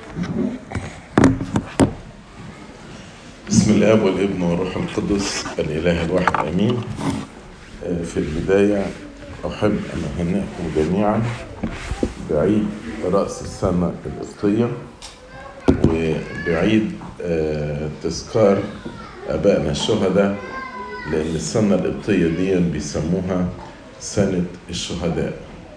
بسم الاب والابن والروح القدس الاله الواحد امين في البدايه احب ان اهنئكم جميعا بعيد راس السنه القبطيه وبعيد تذكار ابائنا الشهداء لان السنه القبطيه دي بيسموها سنه الشهداء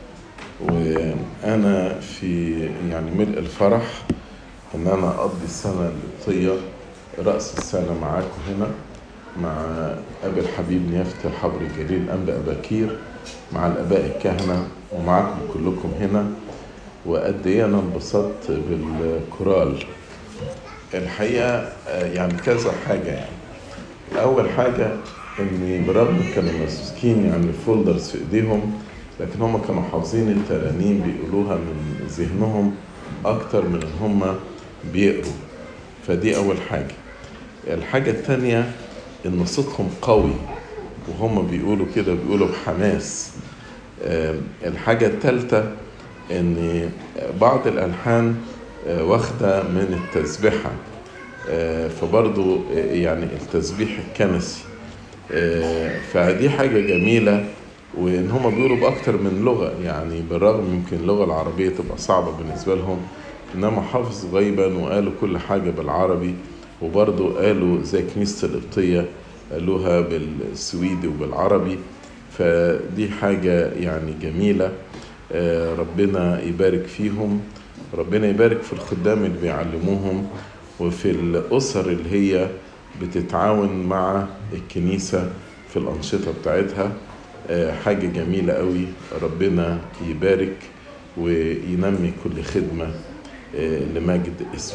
وانا في يعني ملء الفرح ان انا اقضي السنه القبطيه رأس السنة معاكم هنا مع أبي الحبيب نيافة الحبر الجليل أنبا أباكير مع الآباء الكهنة ومعاكم كلكم هنا وقد إيه أنا انبسطت بالكورال الحقيقة يعني كذا حاجة يعني أول حاجة إن برغم كانوا ماسكين يعني الفولدرز في إيديهم لكن هم كانوا حافظين الترانيم بيقولوها من ذهنهم أكتر من إن هم بيقروا فدي أول حاجة الحاجة التانية إن صوتهم قوي وهم بيقولوا كده بيقولوا بحماس الحاجة التالتة إن بعض الألحان واخدة من التسبيحة فبرضو يعني التسبيح الكنسي فدي حاجة جميلة وإن هم بيقولوا بأكتر من لغة يعني بالرغم يمكن اللغة العربية تبقى صعبة بالنسبة لهم إنما حافظ غيبا وقالوا كل حاجة بالعربي وبرضه قالوا زي كنيسة القبطية قالوها بالسويدي وبالعربي فدي حاجة يعني جميلة ربنا يبارك فيهم ربنا يبارك في الخدام اللي بيعلموهم وفي الأسر اللي هي بتتعاون مع الكنيسة في الأنشطة بتاعتها حاجة جميلة قوي ربنا يبارك وينمي كل خدمة لمجد اسمه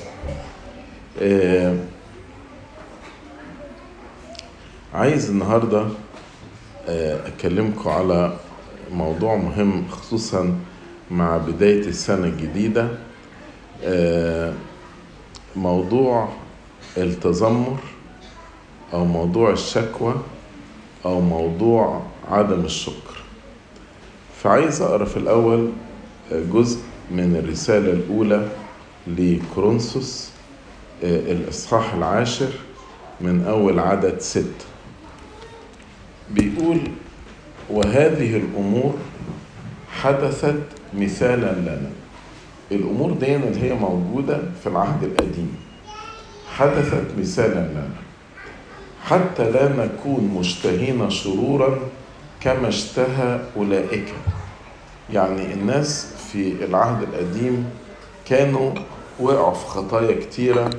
عايز النهاردة أكلمكم على موضوع مهم خصوصا مع بداية السنة الجديدة موضوع التذمر أو موضوع الشكوى أو موضوع عدم الشكر فعايز أقرأ في الأول جزء من الرسالة الأولى لكورنثوس الإصحاح العاشر من أول عدد ستة بيقول وهذه الأمور حدثت مثالا لنا الأمور دي اللي هي موجودة في العهد القديم حدثت مثالا لنا حتى لا نكون مشتهين شرورا كما اشتهى أولئك يعني الناس في العهد القديم كانوا وقعوا في خطايا كتيرة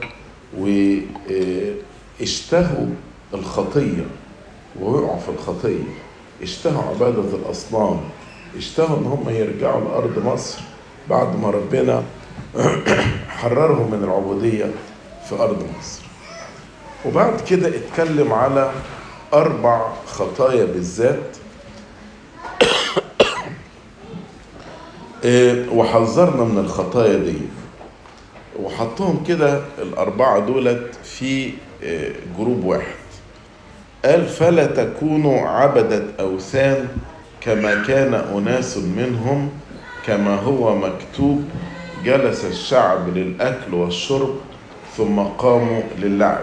واشتهوا الخطية ووقعوا في الخطية اشتهوا عبادة الأصنام اشتهوا ان هم يرجعوا لأرض مصر بعد ما ربنا حررهم من العبودية في أرض مصر وبعد كده اتكلم على أربع خطايا بالذات وحذرنا من الخطايا دي وحطهم كده الأربعة دولت في جروب واحد قال فلا تكونوا عبدة أوثان كما كان أناس منهم كما هو مكتوب جلس الشعب للأكل والشرب ثم قاموا للعب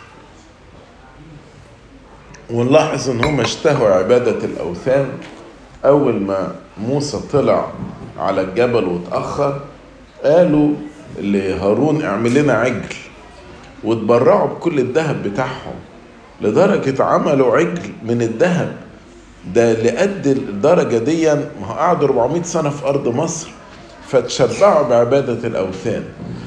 ونلاحظ ان هم اشتهوا عبادة الأوثان أول ما موسى طلع على الجبل واتأخر قالوا لهارون اعمل لنا عجل واتبرعوا بكل الذهب بتاعهم لدرجة عملوا عجل من الذهب ده لقد الدرجة دي ما هو قعدوا 400 سنة في أرض مصر فتشبعوا بعبادة الأوثان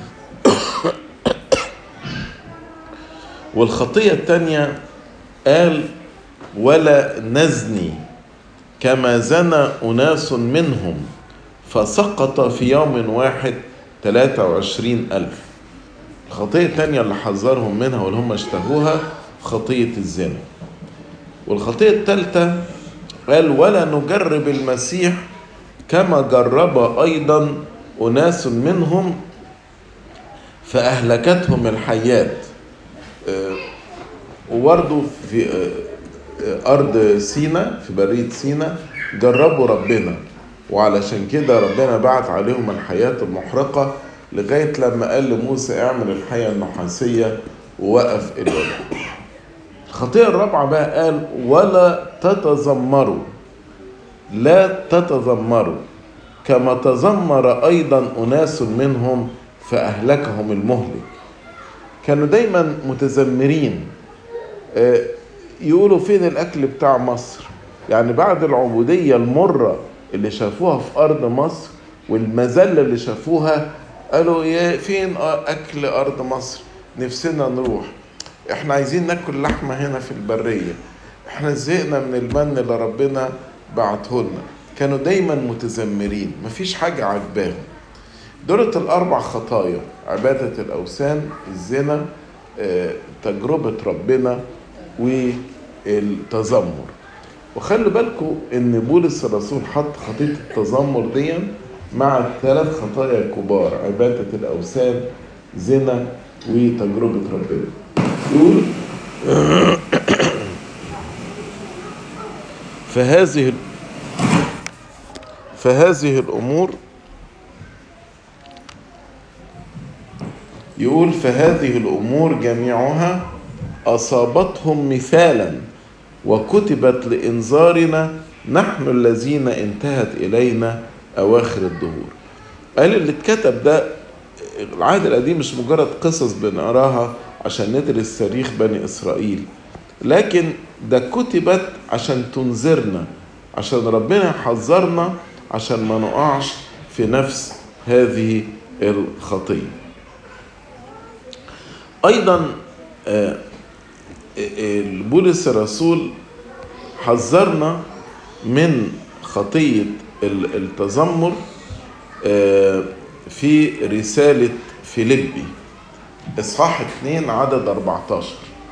والخطية التانية قال ولا نزني كما زنى أناس منهم فسقط في يوم واحد 23 ألف الخطية الثانية اللي حذرهم منها واللي هم اشتهوها خطية الزنا والخطية الثالثة قال ولا نجرب المسيح كما جرب أيضا أناس منهم فأهلكتهم الحيات وبرضه في أرض سينا في برية سينا جربوا ربنا وعلشان كده ربنا بعت عليهم الحياة المحرقة لغاية لما قال لموسى اعمل الحية النحاسية ووقف الولد الخطيئة الرابعة بقى قال ولا تتذمروا لا تتذمروا كما تذمر أيضا أناس منهم فأهلكهم المهلك كانوا دايما متذمرين يقولوا فين الأكل بتاع مصر يعني بعد العبودية المرة اللي شافوها في أرض مصر والمذلة اللي شافوها قالوا يا فين أكل أرض مصر نفسنا نروح احنا عايزين ناكل لحمة هنا في البرية احنا زهقنا من المن اللي ربنا بعته لنا كانوا دايما متذمرين مفيش حاجة عجباهم دولة الأربع خطايا عبادة الأوثان الزنا تجربة ربنا والتذمر وخلي بالكم ان بولس الرسول حط خطية التذمر دي مع الثلاث خطايا الكبار عبادة الأوثان زنا وتجربة ربنا يقول فهذه فهذه الأمور يقول فهذه الأمور جميعها أصابتهم مثالا وكتبت لإنذارنا نحن الذين انتهت إلينا أواخر الدهور قال اللي اتكتب ده العهد القديم مش مجرد قصص بنقراها عشان ندرس تاريخ بني إسرائيل لكن ده كتبت عشان تنذرنا عشان ربنا يحذرنا عشان ما نقعش في نفس هذه الخطية أيضا بولس الرسول حذرنا من خطية التذمر في رسالة فيليبي إصحاح 2 عدد 14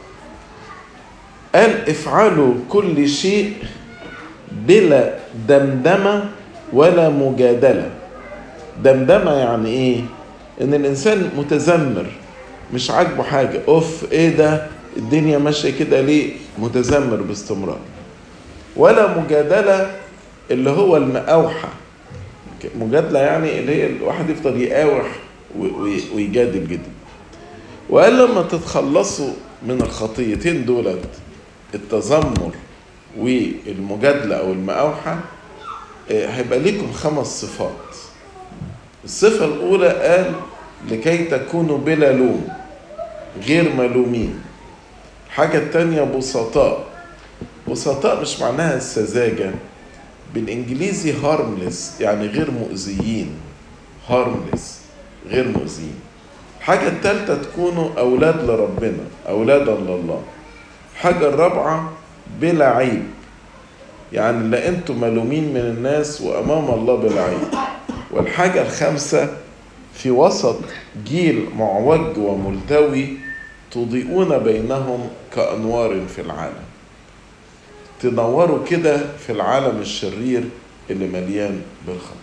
قال افعلوا كل شيء بلا دمدمة ولا مجادلة دمدمة يعني ايه ان الانسان متذمر مش عاجبه حاجة اوف ايه ده الدنيا ماشية كده ليه متذمر باستمرار ولا مجادلة اللي هو المقاوحة مجادلة يعني اللي هي الواحد يفضل يقاوح ويجادل جدا وقال لما تتخلصوا من الخطيتين دولت التذمر والمجادلة أو المقاوحة هيبقى ليكم خمس صفات الصفة الأولى قال لكي تكونوا بلا لوم غير ملومين الحاجة التانية بسطاء بسطاء مش معناها السذاجة بالإنجليزي هارملس يعني غير مؤذيين هارملس غير مؤذيين الحاجة التالتة تكونوا أولاد لربنا أولادا لله الحاجة الرابعة بلا عيب يعني لا انتم ملومين من الناس وامام الله بلا عيب والحاجة الخامسة في وسط جيل معوج وملتوي تضيئون بينهم كأنوار في العالم تنوروا كده في العالم الشرير اللي مليان بالخطأ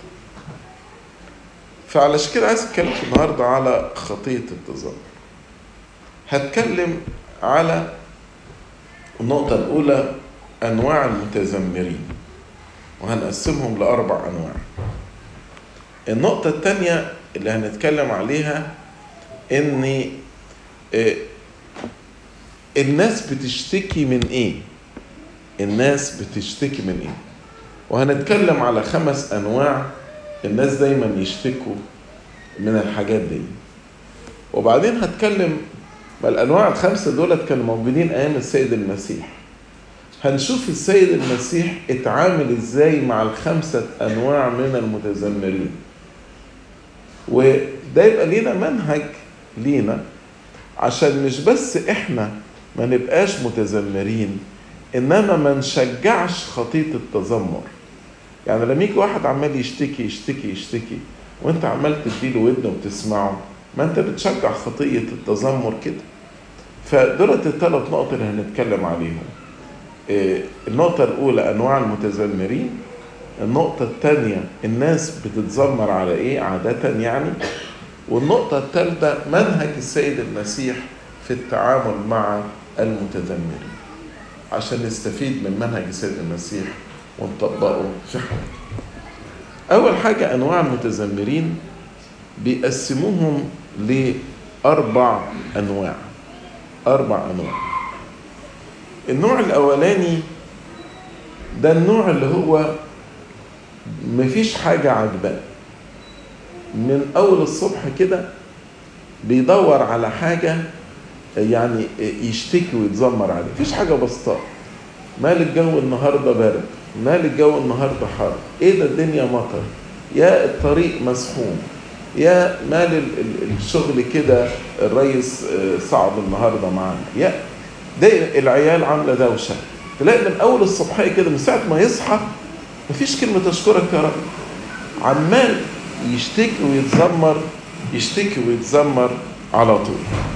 فعلشان كده عايز اتكلم النهارده على خطية التذمر هتكلم على النقطة الأولى أنواع المتذمرين وهنقسمهم لأربع أنواع النقطة الثانية اللي هنتكلم عليها إن الناس بتشتكي من إيه؟ الناس بتشتكي من إيه؟ وهنتكلم على خمس أنواع الناس دايما يشتكوا من الحاجات دي وبعدين هتكلم ما الأنواع الخمسة دولت كانوا موجودين أيام السيد المسيح هنشوف السيد المسيح اتعامل ازاي مع الخمسة أنواع من المتذمرين وده يبقى لينا منهج لينا عشان مش بس احنا ما نبقاش متذمرين انما ما نشجعش خطية التذمر يعني لما يجي واحد عمال يشتكي يشتكي يشتكي وانت عمال تديله ودن وتسمعه ما انت بتشجع خطية التذمر كده فدولت الثلاث نقط اللي هنتكلم عليهم النقطة الأولى أنواع المتذمرين النقطة الثانية الناس بتتذمر على إيه عادة يعني والنقطة الثالثة منهج السيد المسيح في التعامل مع المتذمرين عشان نستفيد من منهج السيد المسيح ونطبقه في حياتنا أول حاجة أنواع المتذمرين بيقسموهم لأربع أنواع أربع أنواع النوع الأولاني ده النوع اللي هو مفيش حاجة عجباه من أول الصبح كده بيدور على حاجة يعني يشتكي ويتذمر عليه مفيش حاجة بسيطة مال الجو النهاردة برد مال الجو النهاردة حر ايه ده الدنيا مطر يا الطريق مسحوم يا مال ال- ال- الشغل كده الريس آه، صعب النهارده معانا يا ده العيال عامله دوشه تلاقي من اول الصبحيه كده من ساعه ما يصحى مفيش كلمه اشكرك يا رب عمال يشتكي ويتذمر يشتكي ويتذمر على طول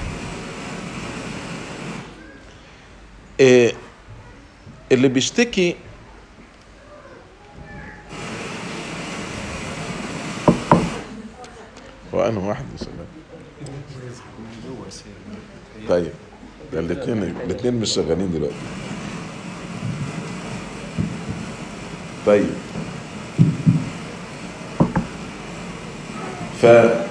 إيه اللي بيشتكي هو انا واحد يا شباب طيب ده الاثنين الاثنين مش شغالين دلوقتي طيب ف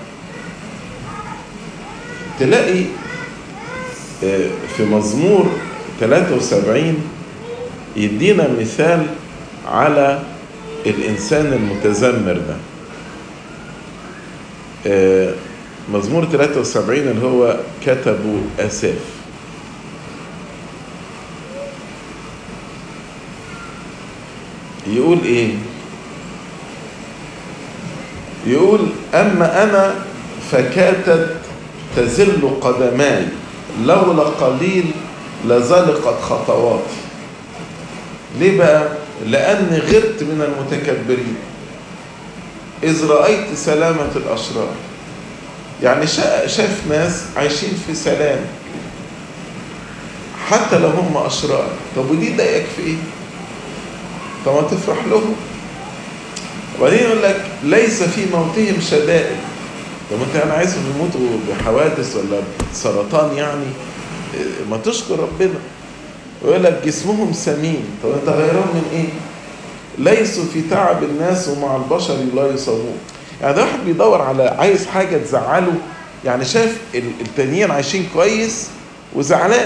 تلاقي آه، في مزمور 73 يدينا مثال على الإنسان المتذمر ده آه، مزمور 73 اللي هو كتبه أساف يقول إيه يقول أما أنا فكاتت تزل قدماي لولا قليل لزلقت خطواتي ليه بقى لأني غرت من المتكبرين إذ رأيت سلامة الأشرار يعني شا- شاف ناس عايشين في سلام حتى لو هم أشرار طب ودي ضايقك في إيه؟ طب ما تفرح لهم وبعدين يقول لك ليس في موتهم شدائد طب انت يعني عايزهم يموتوا بحوادث ولا بسرطان يعني إيه، ما تشكر ربنا ويقول لك جسمهم سمين طب انت غيرهم من ايه؟ ليسوا في تعب الناس ومع البشر لا يصابون يعني ده واحد بيدور على عايز حاجه تزعله يعني شاف ال- التانيين عايشين كويس وزعلان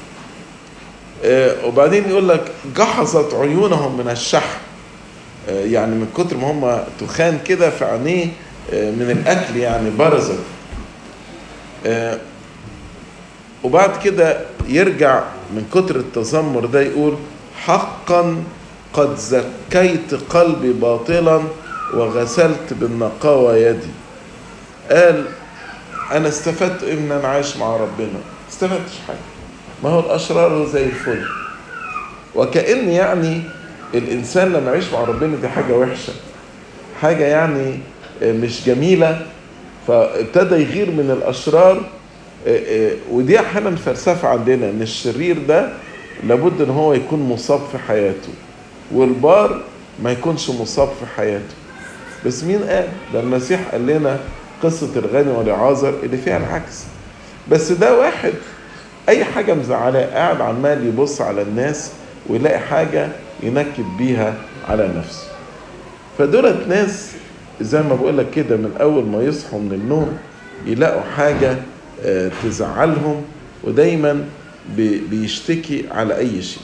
آه، وبعدين يقول لك جحظت عيونهم من الشحم آه، يعني من كتر ما هم تخان كده في عينيه آه، من الاكل يعني برزت آه، وبعد كده يرجع من كتر التذمر ده يقول حقا قد زكيت قلبي باطلا وغسلت بالنقاوة يدي قال انا استفدت إيه ان انا عايش مع ربنا استفدتش حاجه ما هو الاشرار زي الفل وكأن يعني الانسان لما يعيش مع ربنا دي حاجه وحشه حاجه يعني مش جميله فابتدى يغير من الاشرار ودي احيانا فلسفه عندنا ان الشرير ده لابد ان هو يكون مصاب في حياته والبار ما يكونش مصاب في حياته بس مين قال ده المسيح قال لنا قصة الغني والعازر اللي فيها العكس بس ده واحد أي حاجة مزعلاه قاعد عمال يبص على الناس ويلاقي حاجة ينكد بيها على نفسه فدولت ناس زي ما بقول لك كده من أول ما يصحوا من النوم يلاقوا حاجة آه، تزعلهم ودايما بي- بيشتكي على أي شيء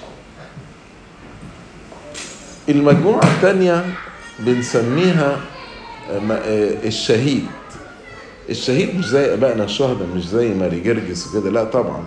المجموعة الثانية بنسميها آه، م- آه، الشهيد الشهيد مش زي ابائنا الشهداء مش زي ماري جرجس وكده لا طبعا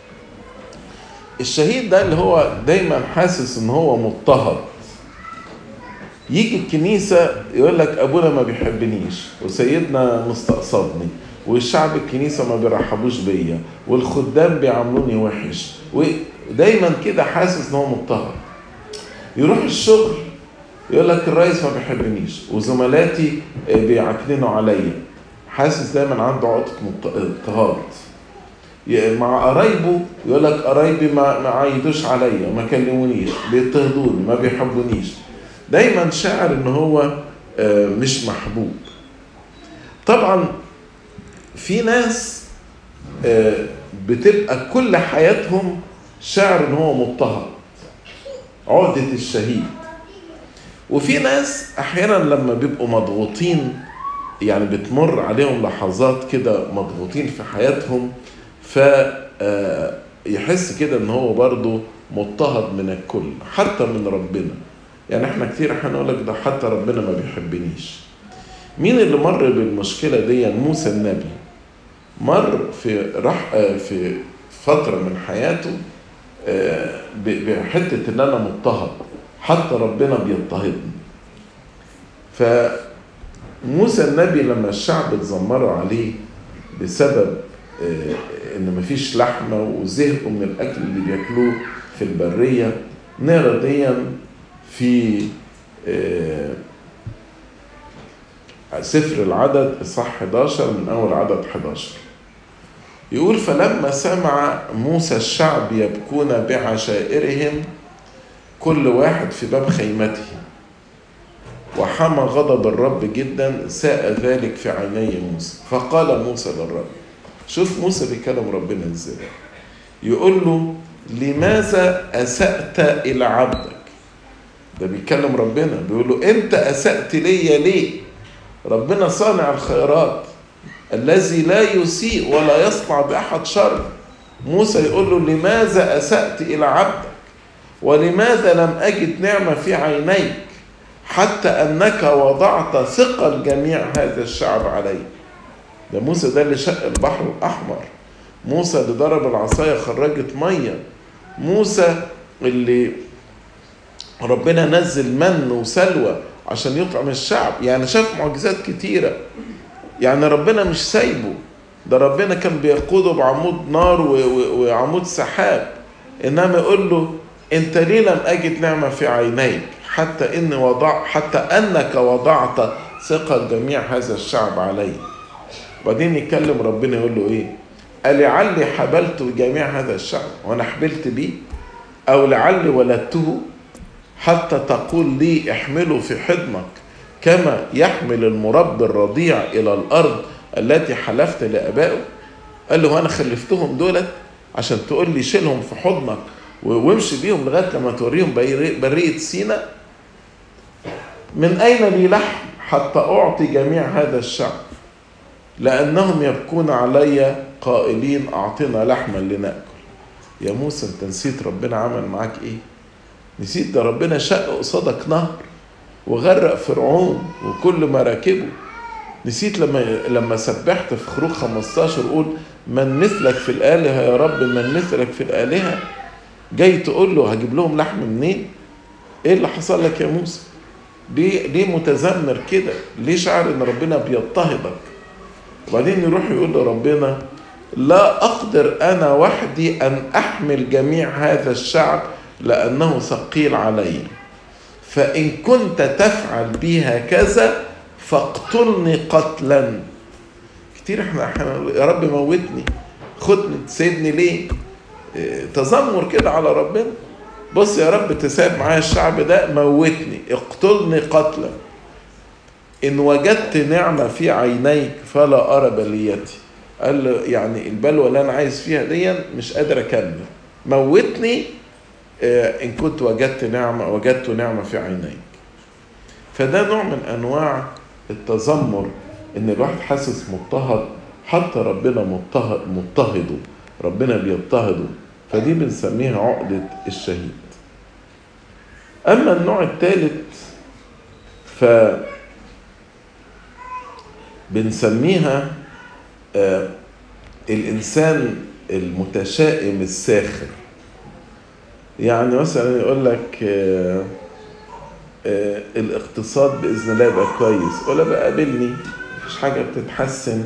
الشهيد ده اللي هو دايما حاسس ان هو مضطهد يجي الكنيسة يقول لك أبونا ما بيحبنيش وسيدنا مستقصدني والشعب الكنيسة ما بيرحبوش بيا والخدام بيعاملوني وحش ودايما كده حاسس ان هو مضطهد يروح الشغل يقول لك الرئيس ما بيحبنيش وزملاتي بيعكننوا عليا حاسس دايما عنده عقدة مضط- اضطهاد ي- مع قرايبه يقول لك قرايبي ما ما عيدوش عليا ما كلمونيش بيضطهدوني ما بيحبونيش دايما شاعر ان هو آه، مش محبوب طبعا في ناس آه، بتبقى كل حياتهم شاعر ان هو مضطهد عقدة الشهيد وفي ناس احيانا لما بيبقوا مضغوطين يعني بتمر عليهم لحظات كده مضغوطين في حياتهم ف يحس كده ان هو برضه مضطهد من الكل حتى من ربنا يعني احنا كتير هنقول لك ده حتى ربنا ما بيحبنيش مين اللي مر بالمشكلة دي موسى النبي مر في رح في فترة من حياته بحتة ان انا مضطهد حتى ربنا بيضطهدني فموسى النبي لما الشعب اتذمروا عليه بسبب ان مفيش لحمه وزهقوا من الاكل اللي بياكلوه في البريه نقرا ديا في سفر العدد اصحاح 11 من اول عدد 11 يقول فلما سمع موسى الشعب يبكون بعشائرهم كل واحد في باب خيمته وحمى غضب الرب جدا ساء ذلك في عيني موسى فقال موسى للرب شوف موسى بيكلم ربنا ازاي يقول له لماذا اسأت الى عبدك ده بيكلم ربنا بيقول له انت اسأت لي ليه ربنا صانع الخيرات الذي لا يسيء ولا يصنع باحد شر موسى يقول له لماذا اسأت الى عبدك ولماذا لم اجد نعمه في عينيك حتى انك وضعت ثقل جميع هذا الشعب علي ده موسى ده اللي شق البحر الاحمر موسى اللي ضرب العصايه خرجت ميه موسى اللي ربنا نزل من وسلوى عشان يطعم الشعب يعني شاف معجزات كتيرة يعني ربنا مش سايبه ده ربنا كان بيقوده بعمود نار وعمود سحاب انما يقول له انت ليه لم اجد نعمة في عينيك حتى ان وضع حتى انك وضعت ثقل جميع هذا الشعب علي بعدين يكلم ربنا يقول له ايه ألعلي حبلت جميع هذا الشعب وانا حبلت بيه او لعلي ولدته حتى تقول لي احمله في حضنك كما يحمل المربي الرضيع الى الارض التي حلفت لابائه قال له انا خلفتهم دولت عشان تقول لي شيلهم في حضنك وامشي بيهم لغايه لما توريهم بريه سينا من اين لي لحم حتى اعطي جميع هذا الشعب لانهم يبكون علي قائلين اعطنا لحما لناكل يا موسى انت نسيت ربنا عمل معاك ايه نسيت ده ربنا شق قصادك نهر وغرق فرعون وكل مراكبه نسيت لما لما سبحت في خروج 15 قول من مثلك في الآلهة يا رب من مثلك في الآلهة جاي تقول له هجيب لهم لحم منين؟ ايه اللي حصل لك يا موسى؟ ليه ليه متذمر كده؟ ليه شعر ان ربنا بيضطهدك؟ وبعدين يروح يقول لربنا لا اقدر انا وحدي ان احمل جميع هذا الشعب لأنه ثقيل علي فإن كنت تفعل بي هكذا فاقتلني قتلا كتير احنا, احنا يا رب موتني خدني تسيبني ليه اه تذمر كده على ربنا بص يا رب تساب معايا الشعب ده موتني اقتلني قتلا إن وجدت نعمة في عينيك فلا أرى بليتي قال له يعني البلوى اللي أنا عايز فيها دي مش قادر أكمل موتني إن كنت وجدت نعمة وجدت نعمة في عينيك فده نوع من أنواع التذمر إن الواحد حاسس مضطهد حتى ربنا مضطهد مضطهده ربنا بيضطهده فدي بنسميها عقدة الشهيد أما النوع الثالث ف بنسميها آه الإنسان المتشائم الساخر يعني مثلا يقول لك آه آه الاقتصاد باذن الله يبقى كويس ولا بقى قابلني مفيش حاجه بتتحسن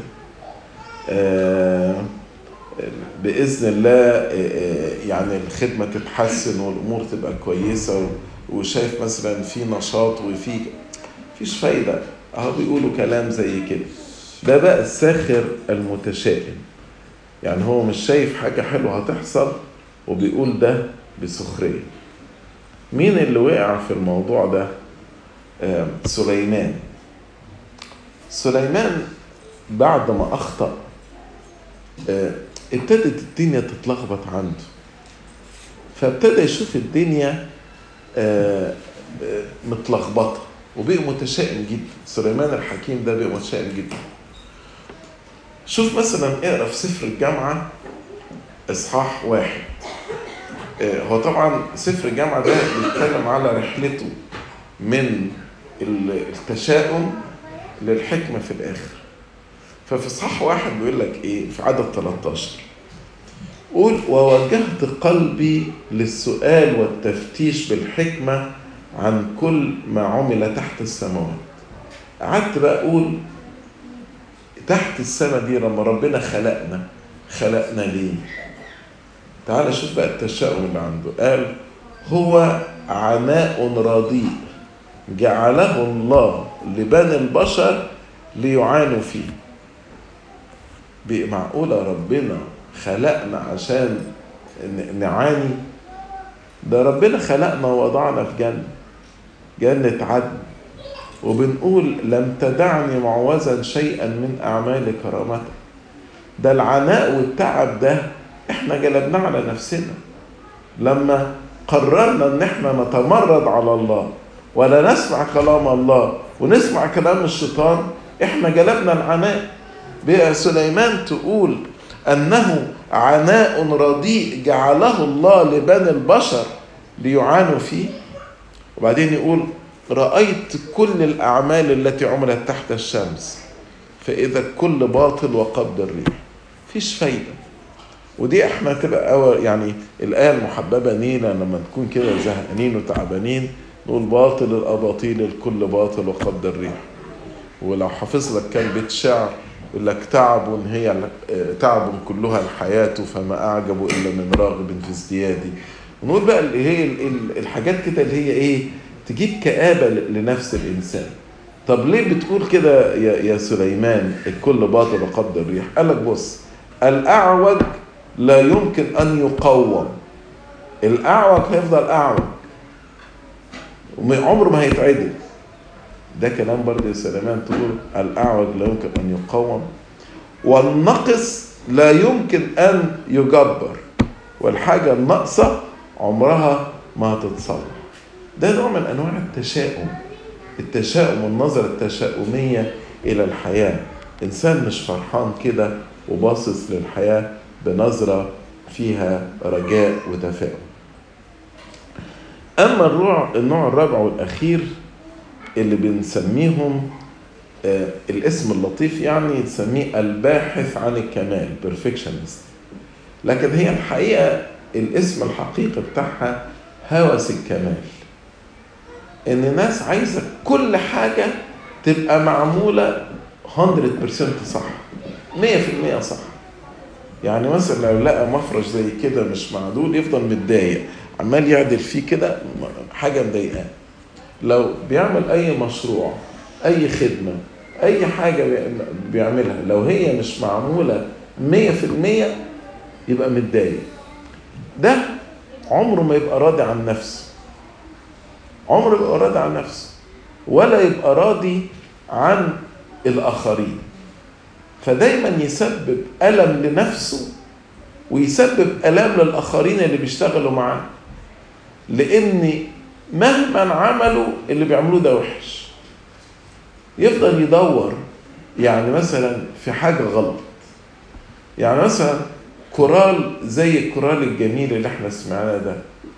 آه باذن الله يعني الخدمه تتحسن والامور تبقى كويسه وشايف مثلا في نشاط وفي مفيش فايده اهو بيقولوا كلام زي كده ده بقى الساخر المتشائم يعني هو مش شايف حاجه حلوه هتحصل وبيقول ده بسخرية مين اللي وقع في الموضوع ده آه سليمان سليمان بعد ما أخطأ آه ابتدت الدنيا تتلخبط عنده فابتدى يشوف الدنيا آه متلخبطة وبقي متشائم جدا سليمان الحكيم ده بقي متشائم جدا شوف مثلا اقرا في سفر الجامعة اصحاح واحد آه، هو طبعا سفر الجامعة ده بيتكلم على رحلته من التشاؤم للحكمة في الآخر ففي اصحاح واحد بيقول لك ايه في عدد 13 قول ووجهت قلبي للسؤال والتفتيش بالحكمة عن كل ما عمل تحت السماوات قعدت بقى أقول تحت السماء دي لما ربنا خلقنا خلقنا ليه تعال شوف بقى التشاؤم اللي عنده قال هو عناء رديء جعله الله لبني البشر ليعانوا فيه بقى معقولة ربنا خلقنا عشان نعاني ده ربنا خلقنا ووضعنا في جنة جنة عدن وبنقول لم تدعني معوزا شيئا من أعمال كرامتك ده العناء والتعب ده احنا جلبناه على نفسنا لما قررنا ان احنا نتمرد على الله ولا نسمع كلام الله ونسمع كلام الشيطان احنا جلبنا العناء بقى سليمان تقول انه عناء رديء جعله الله لبني البشر ليعانوا فيه وبعدين يقول رأيت كل الأعمال التي عملت تحت الشمس فإذا كل باطل وقبض الريح فيش فايدة ودي احنا تبقى أول يعني الآية المحببة لينا لما نكون كده زهقانين وتعبانين نقول باطل الأباطيل الكل باطل وقبض الريح ولو حافظ لك كان بيت شعر يقول لك تعب هي تعب كلها الحياة فما أعجب إلا من راغب في ازديادي ونقول بقى اللي هي الحاجات كده اللي هي إيه تجيب كآبة لنفس الإنسان طب ليه بتقول كده يا, يا سليمان الكل باطل وقبض الريح قال لك بص الأعوج لا يمكن أن يقوم الأعوج هيفضل أعوج عمره ما هيتعدل ده كلام برضه يا سليمان تقول الأعوج لا يمكن أن يقوم والنقص لا يمكن أن يجبر والحاجة الناقصة عمرها ما هتتصلح ده نوع من أنواع التشاؤم التشاؤم والنظرة التشاؤمية إلى الحياة إنسان مش فرحان كده وباصص للحياة بنظرة فيها رجاء وتفاؤل أما النوع النوع الرابع والأخير اللي بنسميهم آه الاسم اللطيف يعني نسميه الباحث عن الكمال perfectionist لكن هي الحقيقة الاسم الحقيقي بتاعها هوس الكمال ان ناس عايزة كل حاجة تبقى معمولة 100% صح 100% صح يعني مثلا لو لقى مفرش زي كده مش معدول يفضل متضايق عمال يعدل فيه كده حاجة مضايقاه لو بيعمل أي مشروع أي خدمة أي حاجة بيعملها لو هي مش معمولة مية في المية يبقى متضايق ده عمره ما يبقى راضي عن نفسه عمره يبقى راضي عن نفسه ولا يبقى راضي عن الآخرين فدايما يسبب ألم لنفسه ويسبب ألام للآخرين اللي بيشتغلوا معاه لأن مهما عملوا اللي بيعملوه ده وحش يفضل يدور يعني مثلا في حاجة غلط يعني مثلا كورال زي الكورال الجميل اللي احنا سمعناه ده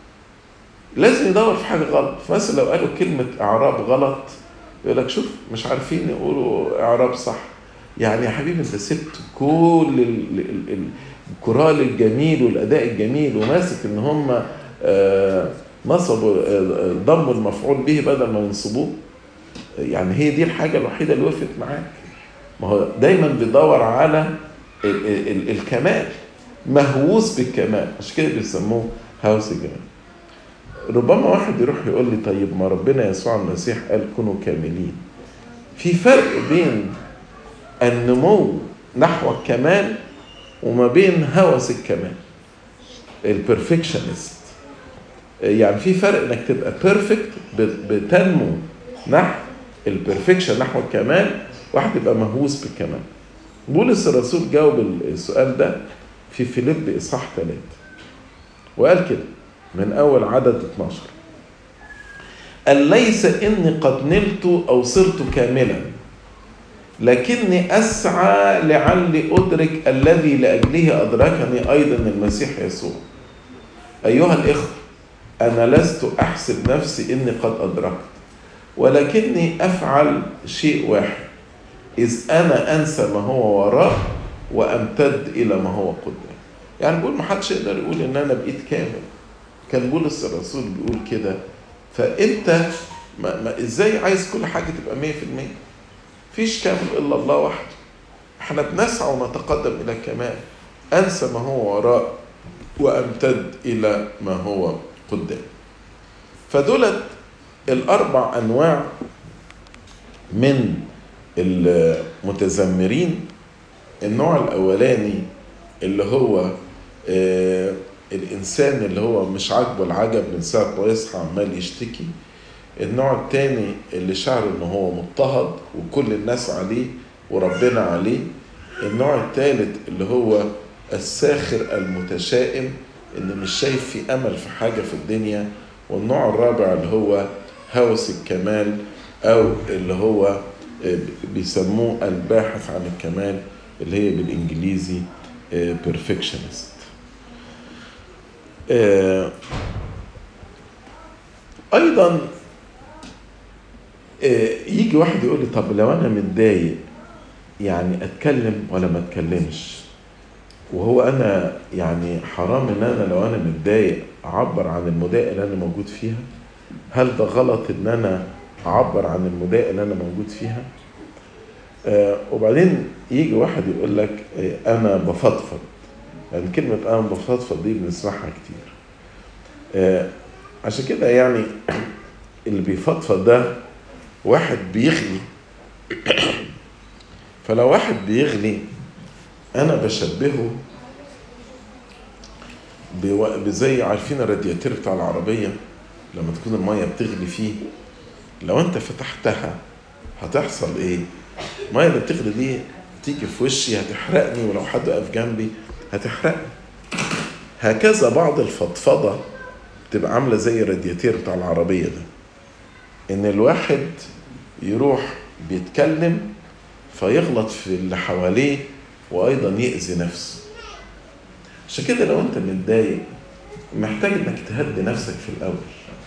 لازم يدور في حاجة غلط فمثلا لو قالوا كلمة إعراب غلط يقول لك شوف مش عارفين يقولوا إعراب صح يعني يا حبيبي انت سبت كل الكورال الجميل والأداء الجميل وماسك ان هم آه نصبوا ضموا المفعول به بدل ما ينصبوه يعني هي دي الحاجة الوحيدة اللي وقفت معاك ما هو دايما بيدور على ال ال الكمال مهووس بالكمال عشان كده بيسموه هوس الجمال ربما واحد يروح يقول لي طيب ما ربنا يسوع المسيح قال كونوا كاملين في فرق بين النمو نحو الكمال وما بين هوس الكمال البرفكشنست يعني في فرق انك تبقى بيرفكت بتنمو نحو البرفكشن نحو الكمال واحد يبقى مهووس بالكمال بولس الرسول جاوب السؤال ده في فيليب اصحاح 3 وقال كده من اول عدد 12 قال ليس إني قد نلت أو صرت كاملا لكني أسعى لعلي أدرك الذي لأجله أدركني أيضا المسيح يسوع أيها الإخوة أنا لست أحسب نفسي إني قد أدركت ولكني أفعل شيء واحد إذ أنا أنسى ما هو وراء وأمتد إلى ما هو قدام يعني بقول ما حدش يقدر يقول إن أنا بقيت كامل كان بولس الرسول بيقول كده فأنت ما ما إزاي عايز كل حاجة تبقى 100% فيش كامل إلا الله وحده احنا بنسعى ونتقدم إلى الكمال أنسى ما هو وراء وأمتد إلى ما هو قدام فدولت الأربع أنواع من المتذمرين النوع الأولاني اللي هو آه الإنسان اللي هو مش عاجبه العجب من ساعة ما يصحى عمال يشتكي النوع التاني اللي شعر إن هو مضطهد وكل الناس عليه وربنا عليه النوع الثالث اللي هو الساخر المتشائم اللي مش شايف في أمل في حاجة في الدنيا والنوع الرابع اللي هو هوس الكمال أو اللي هو بيسموه الباحث عن الكمال اللي هي بالإنجليزي perfectionist أيضا يجي واحد يقول لي طب لو أنا متضايق يعني أتكلم ولا ما أتكلمش وهو أنا يعني حرام إن أنا لو أنا متضايق أعبر عن المضايقة اللي أنا موجود فيها هل ده غلط إن أنا أعبر عن المضايقة اللي أنا موجود فيها آه وبعدين يجي واحد يقول لك آه أنا بفضفض يعني كلمة أنا بفضفض دي بنسمعها كتير آه عشان كده يعني اللي بيفضفض ده واحد بيغلي فلو واحد بيغلي أنا بشبهه بزي عارفين الرادياتير بتاع العربية لما تكون المية بتغلي فيه لو انت فتحتها هتحصل ايه المية اللي بتغلي دي تيجي في وشي هتحرقني ولو حد وقف جنبي هتحرقني هكذا بعض الفضفضة تبقى عاملة زي الرادياتير بتاع العربية ده ان الواحد يروح بيتكلم فيغلط في اللي حواليه وايضا يأذي نفسه عشان كده لو انت متضايق محتاج انك تهدي نفسك في الاول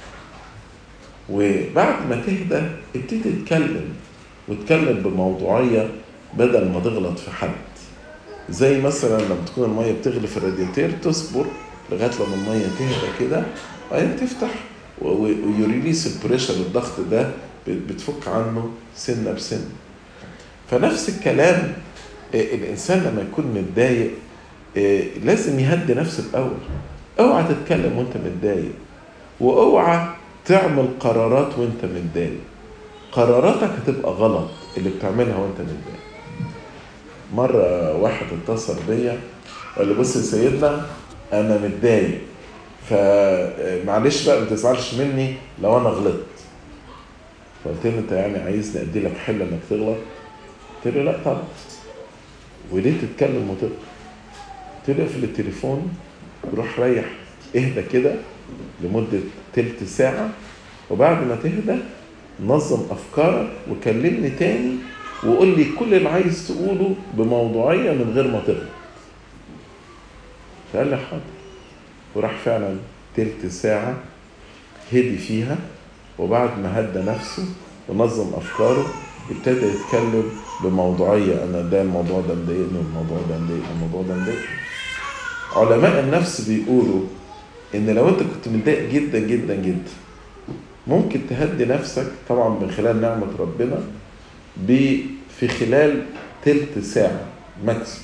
وبعد ما تهدى ابتدي تتكلم وتكلم بموضوعية بدل ما تغلط في حد زي مثلا لما تكون المية بتغلي في الرادياتير تصبر لغاية لما المية تهدى كده وبعدين تفتح ويريليس البريشر الضغط ده بتفك عنه سنة بسنة فنفس الكلام الإنسان لما يكون متضايق لازم يهدي نفسه الأول اوعى تتكلم وانت متضايق واوعى تعمل قرارات وانت متضايق قراراتك هتبقى غلط اللي بتعملها وانت متضايق مرة واحد اتصل بيا وقال لي بص يا سيدنا أنا متضايق فمعلش بقى ما تزعلش مني لو أنا غلطت فقلت له أنت يعني عايزني أدي لك حل إنك تغلط؟ قلت له لا طبعا وليه تتكلم وتغلط؟ قلت له اقفل التليفون وروح ريح اهدى كده لمدة تلت ساعة وبعد ما تهدى نظم أفكارك وكلمني تاني وقول لي كل اللي عايز تقوله بموضوعية من غير ما تغلط فقال لي حاضر وراح فعلا تلت ساعة هدي فيها وبعد ما هدى نفسه ونظم أفكاره ابتدى يتكلم بموضوعية أنا ده الموضوع ده مضايقني والموضوع ده مضايقني والموضوع ده مضايقني علماء النفس بيقولوا ان لو انت كنت متضايق جدا جدا جدا ممكن تهدي نفسك طبعا من خلال نعمة ربنا في خلال تلت ساعة ماكسيم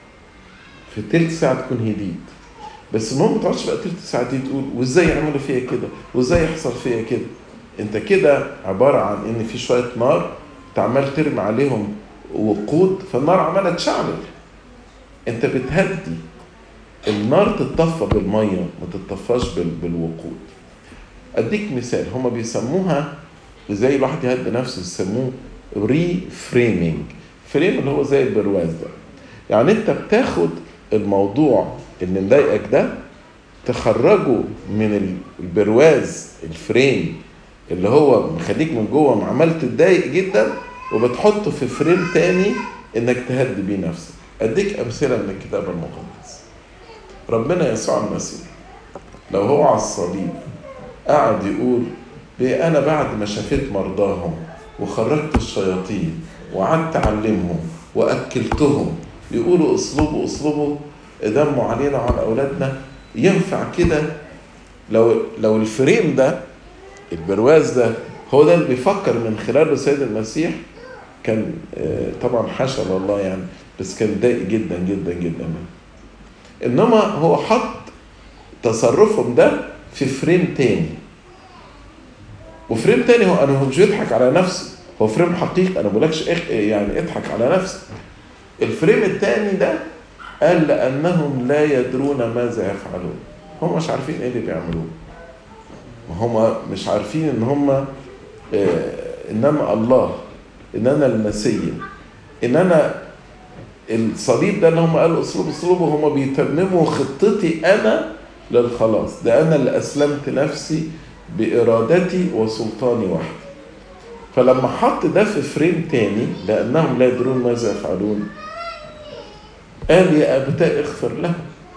في تلت ساعة تكون هديت بس المهم ما تقعدش بقى تلت ساعة دي تقول وازاي يعملوا فيا كده وازاي يحصل فيا كده انت كده عبارة عن ان في شوية نار انت عمال ترمي عليهم وقود فالنار عمالة تشعلل انت بتهدي النار تتطفى بالميه ما تتطفاش بالوقود اديك مثال هما بيسموها زي الواحد يهدي نفسه يسموه ري فريمينج فريم اللي هو زي البرواز ده يعني انت بتاخد الموضوع اللي مضايقك ده تخرجه من البرواز الفريم اللي هو مخليك من جوه عمال تتضايق جدا وبتحطه في فريم تاني انك تهدي بيه نفسك اديك امثله من الكتاب المقدس ربنا يسوع المسيح لو هو على الصليب قعد يقول بيه انا بعد ما شفيت مرضاهم وخرجت الشياطين وقعدت اعلمهم واكلتهم يقولوا اصلبوا اصلبوا دموا علينا وعلى اولادنا ينفع كده لو لو الفريم ده البرواز ده هو ده اللي بيفكر من خلاله سيد المسيح كان طبعا حاشا لله يعني بس كان ضايق جدا جدا جدا منه انما هو حط تصرفهم ده في فريم تاني وفريم تاني هو انا مش بيضحك على نفسه هو فريم حقيقي انا بقولكش يعني اضحك على نفسك الفريم التاني ده قال لانهم لا يدرون ماذا يفعلون هم مش عارفين ايه اللي بيعملوه هم مش عارفين ان هم آه انما الله ان انا المسيح ان انا الصليب ده اللي هم قالوا اسلوب اسلوب هم بيتمموا خطتي انا للخلاص ده انا اللي اسلمت نفسي بارادتي وسلطاني وحدي فلما حط ده في فريم تاني لانهم لا يدرون ماذا يفعلون قال يا ابتاء اغفر لهم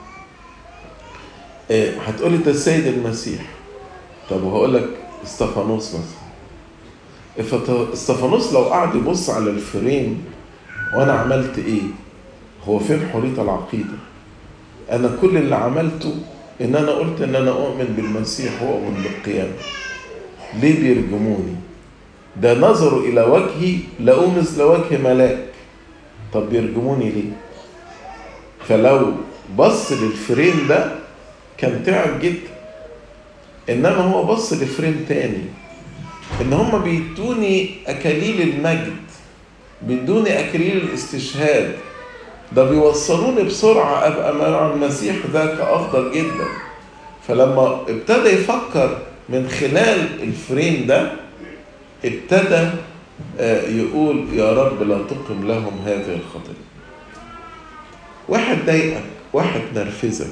إيه هتقولي ده السيد المسيح طب وهقول لك استفانوس مثلا استفانوس لو قعد يبص على الفريم وانا عملت ايه هو فين حريه العقيده انا كل اللي عملته ان انا قلت ان انا اؤمن بالمسيح واؤمن بالقيامه ليه بيرجموني ده نظروا الى وجهي لقوا مثل وجه ملاك طب بيرجموني ليه فلو بص للفريم ده كان تعب جدا انما هو بص لفريم تاني ان هم بيدوني اكاليل المجد بيدوني اكاليل الاستشهاد ده بيوصلوني بسرعة ابقى مع المسيح ذاك افضل جدا فلما ابتدى يفكر من خلال الفريم ده ابتدى يقول يا رب لا تقم لهم هذه الخطية واحد ضايقك واحد نرفزك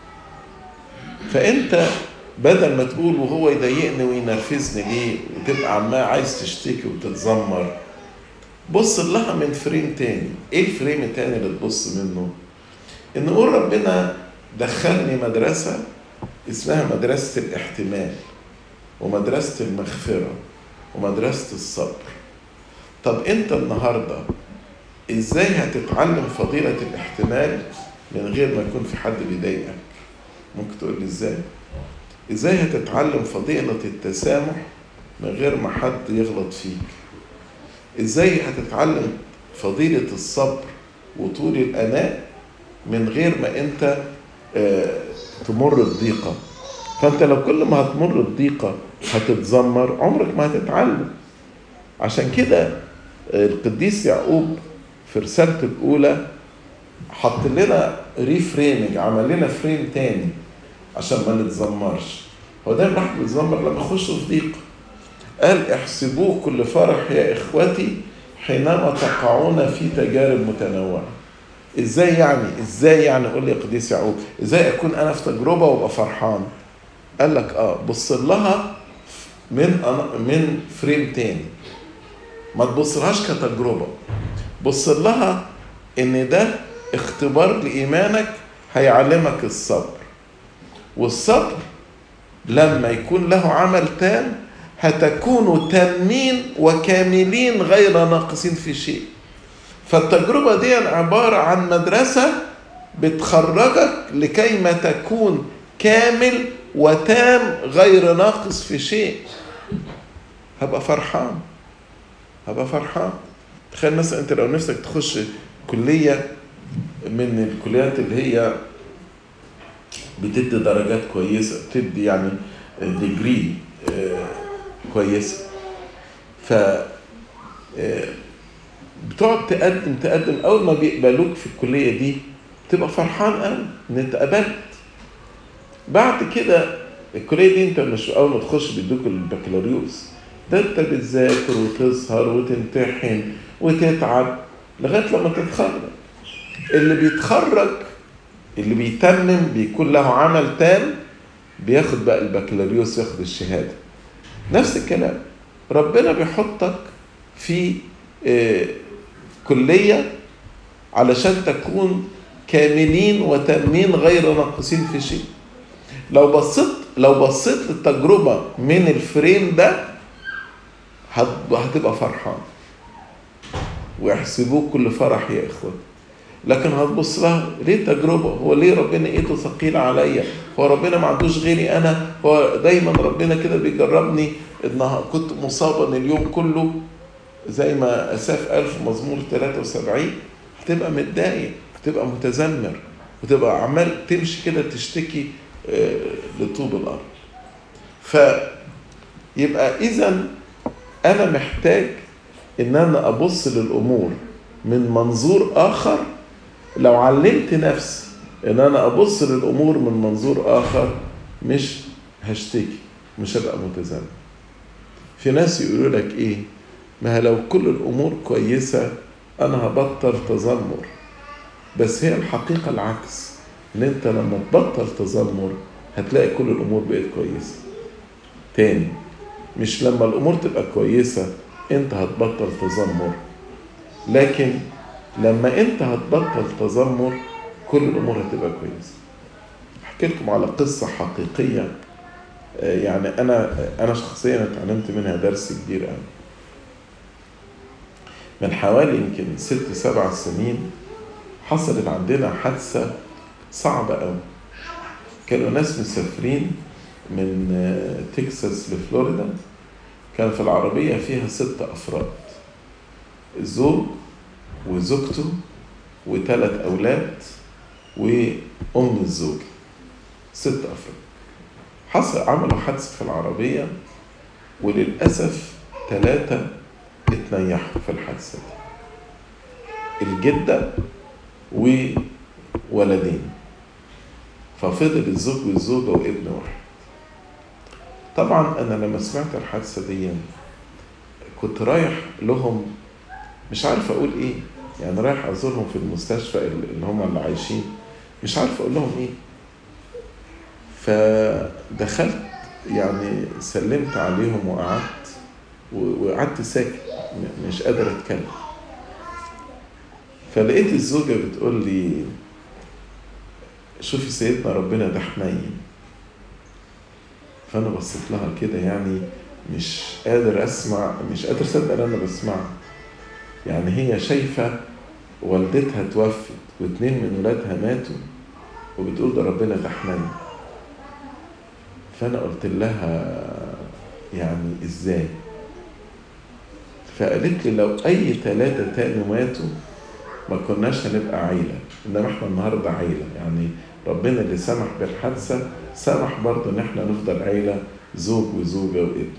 فانت بدل ما تقول وهو يضايقني وينرفزني ليه وتبقى عمال عايز تشتكي وتتذمر بص لها من فريم تاني ايه الفريم التاني اللي تبص منه ان نقول ربنا دخلني مدرسة اسمها مدرسة الاحتمال ومدرسة المغفرة ومدرسة الصبر طب انت النهاردة ازاي هتتعلم فضيلة الاحتمال من غير ما يكون في حد بيضايقك ممكن تقول لي ازاي ازاي هتتعلم فضيلة التسامح من غير ما حد يغلط فيك ازاي هتتعلم فضيلة الصبر وطول الأناء من غير ما انت اه تمر بضيقة فانت لو كل ما هتمر بضيقة هتتذمر عمرك ما هتتعلم عشان كده القديس يعقوب في رسالته الأولى حط لنا ريفريمنج عمل لنا فريم تاني عشان ما نتذمرش هو دايما الواحد بيتذمر لما يخش في ضيق قال احسبوه كل فرح يا اخوتي حينما تقعون في تجارب متنوعه ازاي يعني ازاي يعني قول لي يا قديس يعقوب ازاي اكون انا في تجربه وابقى فرحان قال لك اه بص لها من من فريم تاني ما تبصلهاش كتجربه بص لها ان ده اختبار لايمانك هيعلمك الصبر والصبر لما يكون له عمل تام هتكونوا تامين وكاملين غير ناقصين في شيء فالتجربة دي عبارة عن مدرسة بتخرجك لكي ما تكون كامل وتام غير ناقص في شيء هبقى فرحان هبقى فرحان تخيل مثلا انت لو نفسك تخش كلية من الكليات اللي هي بتدي درجات كويسة بتدي يعني ديجري كويسة ف بتقعد تقدم تقدم اول ما بيقبلوك في الكليه دي تبقى فرحان قوي ان انت قبلت بعد كده الكليه دي انت مش اول ما تخش بيدوك البكالوريوس ده انت بتذاكر وتسهر وتمتحن وتتعب لغايه لما تتخرج اللي بيتخرج اللي بيتمم بيكون له عمل تام بياخد بقى البكالوريوس ياخد الشهاده نفس الكلام ربنا بيحطك في آه، كلية علشان تكون كاملين وتامين غير ناقصين في شيء لو بصيت لو بصيت للتجربة من الفريم ده هت- هتبقى فرحان ويحسبوه كل فرح يا إخوة لكن هتبص لها ليه تجربة هو ليه ربنا ايده ثقيلة عليا هو ربنا ما عندوش غيري انا هو دايما ربنا كده بيجربني ان كنت مصابا اليوم كله زي ما اساف قال في مزمور 73 هتبقى متضايق هتبقى متذمر وتبقى عمال تمشي كده تشتكي آه، لطوب الارض فيبقى اذا انا محتاج ان انا ابص للامور من منظور اخر لو علمت نفسي ان انا ابص للامور من منظور اخر مش هشتكي مش هبقى متذمر في ناس يقولوا لك ايه ما لو كل الامور كويسه انا هبطل تذمر بس هي الحقيقه العكس ان انت لما تبطل تذمر هتلاقي كل الامور بقت كويسه تاني مش لما الامور تبقى كويسه انت هتبطل تذمر لكن لما انت هتبطل تذمر كل الامور هتبقى كويسه احكي لكم على قصه حقيقيه آه، يعني انا انا شخصيا اتعلمت منها درس كبير قوي من حوالي يمكن ست سبع سنين حصلت عندنا حادثة صعبة قوي كانوا ناس مسافرين من آه، تكساس لفلوريدا كان في العربية فيها ست أفراد الزوج وزوجته وثلاث أولاد وأم الزوج ست أفراد حصل عملوا حادثة في العربية وللأسف ثلاثة اتنيحوا في الحادثة دي الجدة وولدين ففضل الزوج والزوجة وابن واحد طبعا أنا لما سمعت الحادثة دي كنت رايح لهم مش عارف أقول إيه يعني رايح أزورهم في المستشفى اللي هم اللي عايشين مش عارف أقول لهم إيه فدخلت يعني سلمت عليهم وقعدت و- وقعدت ساكت م- مش قادر اتكلم فلقيت الزوجة بتقول لي شوفي سيدنا ربنا ده حنين فأنا بصيت لها كده يعني مش قادر أسمع مش قادر أصدق إن أنا بسمعها يعني هي شايفة والدتها توفت واتنين من ولادها ماتوا وبتقول ده ربنا ده حنين فأنا قلت لها يعني إزاي فقالت لي لو أي ثلاثة تاني ماتوا ما كناش هنبقى عيلة إنما إحنا النهاردة عيلة يعني ربنا اللي سمح بالحادثة سمح برضه إن إحنا نفضل عيلة زوج وزوجة وابن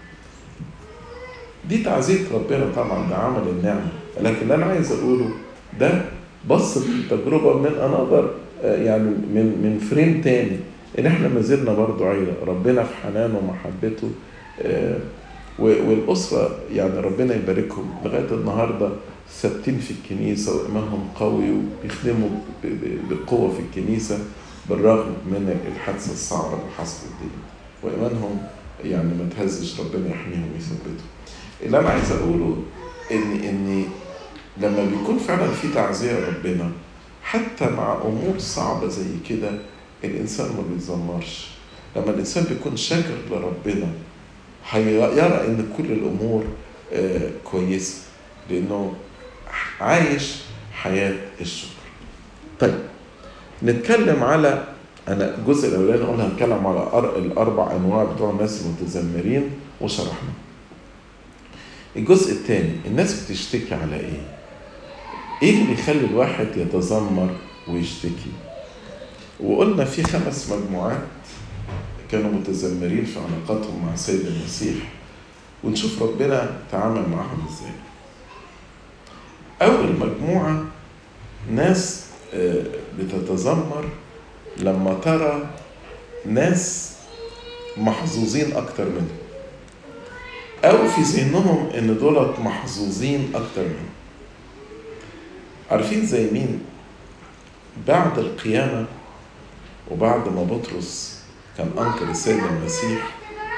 دي تعزية ربنا طبعا ده عمل النعمة لكن اللي أنا عايز أقوله ده بص التجربة من أنظر يعني من من فريم تاني إن إحنا ما زلنا برضه عيلة ربنا في حنانه ومحبته آه، و- والأسرة يعني ربنا يباركهم لغاية النهاردة ثابتين في الكنيسة وإيمانهم قوي وبيخدموا ب- ب- بقوة في الكنيسة بالرغم من الحادثة الصعبة اللي حصلت دي وإيمانهم يعني ما تهزش ربنا يحميهم ويثبتهم اللي أنا عايز أقوله إن إن لما بيكون فعلا في تعزية ربنا حتى مع أمور صعبة زي كده الإنسان ما بيتذمرش لما الإنسان بيكون شاكر لربنا هيرى إن كل الأمور آه، كويسة لأنه عايش حياة الشكر طيب نتكلم على أنا الجزء الأولاني قلنا هنتكلم على أر- الأربع أنواع بتوع الناس المتذمرين وشرحنا الجزء الثاني الناس بتشتكي على إيه؟ إيه اللي بيخلي الواحد يتذمر ويشتكي؟ وقلنا في خمس مجموعات كانوا متذمرين في علاقاتهم مع سيد المسيح ونشوف ربنا تعامل معهم ازاي أول مجموعة ناس آه، بتتذمر لما ترى ناس محظوظين أكتر منهم أو في ذهنهم إن دولت محظوظين أكتر منهم عارفين زي مين؟ بعد القيامة وبعد ما بطرس كان أنكر السيد المسيح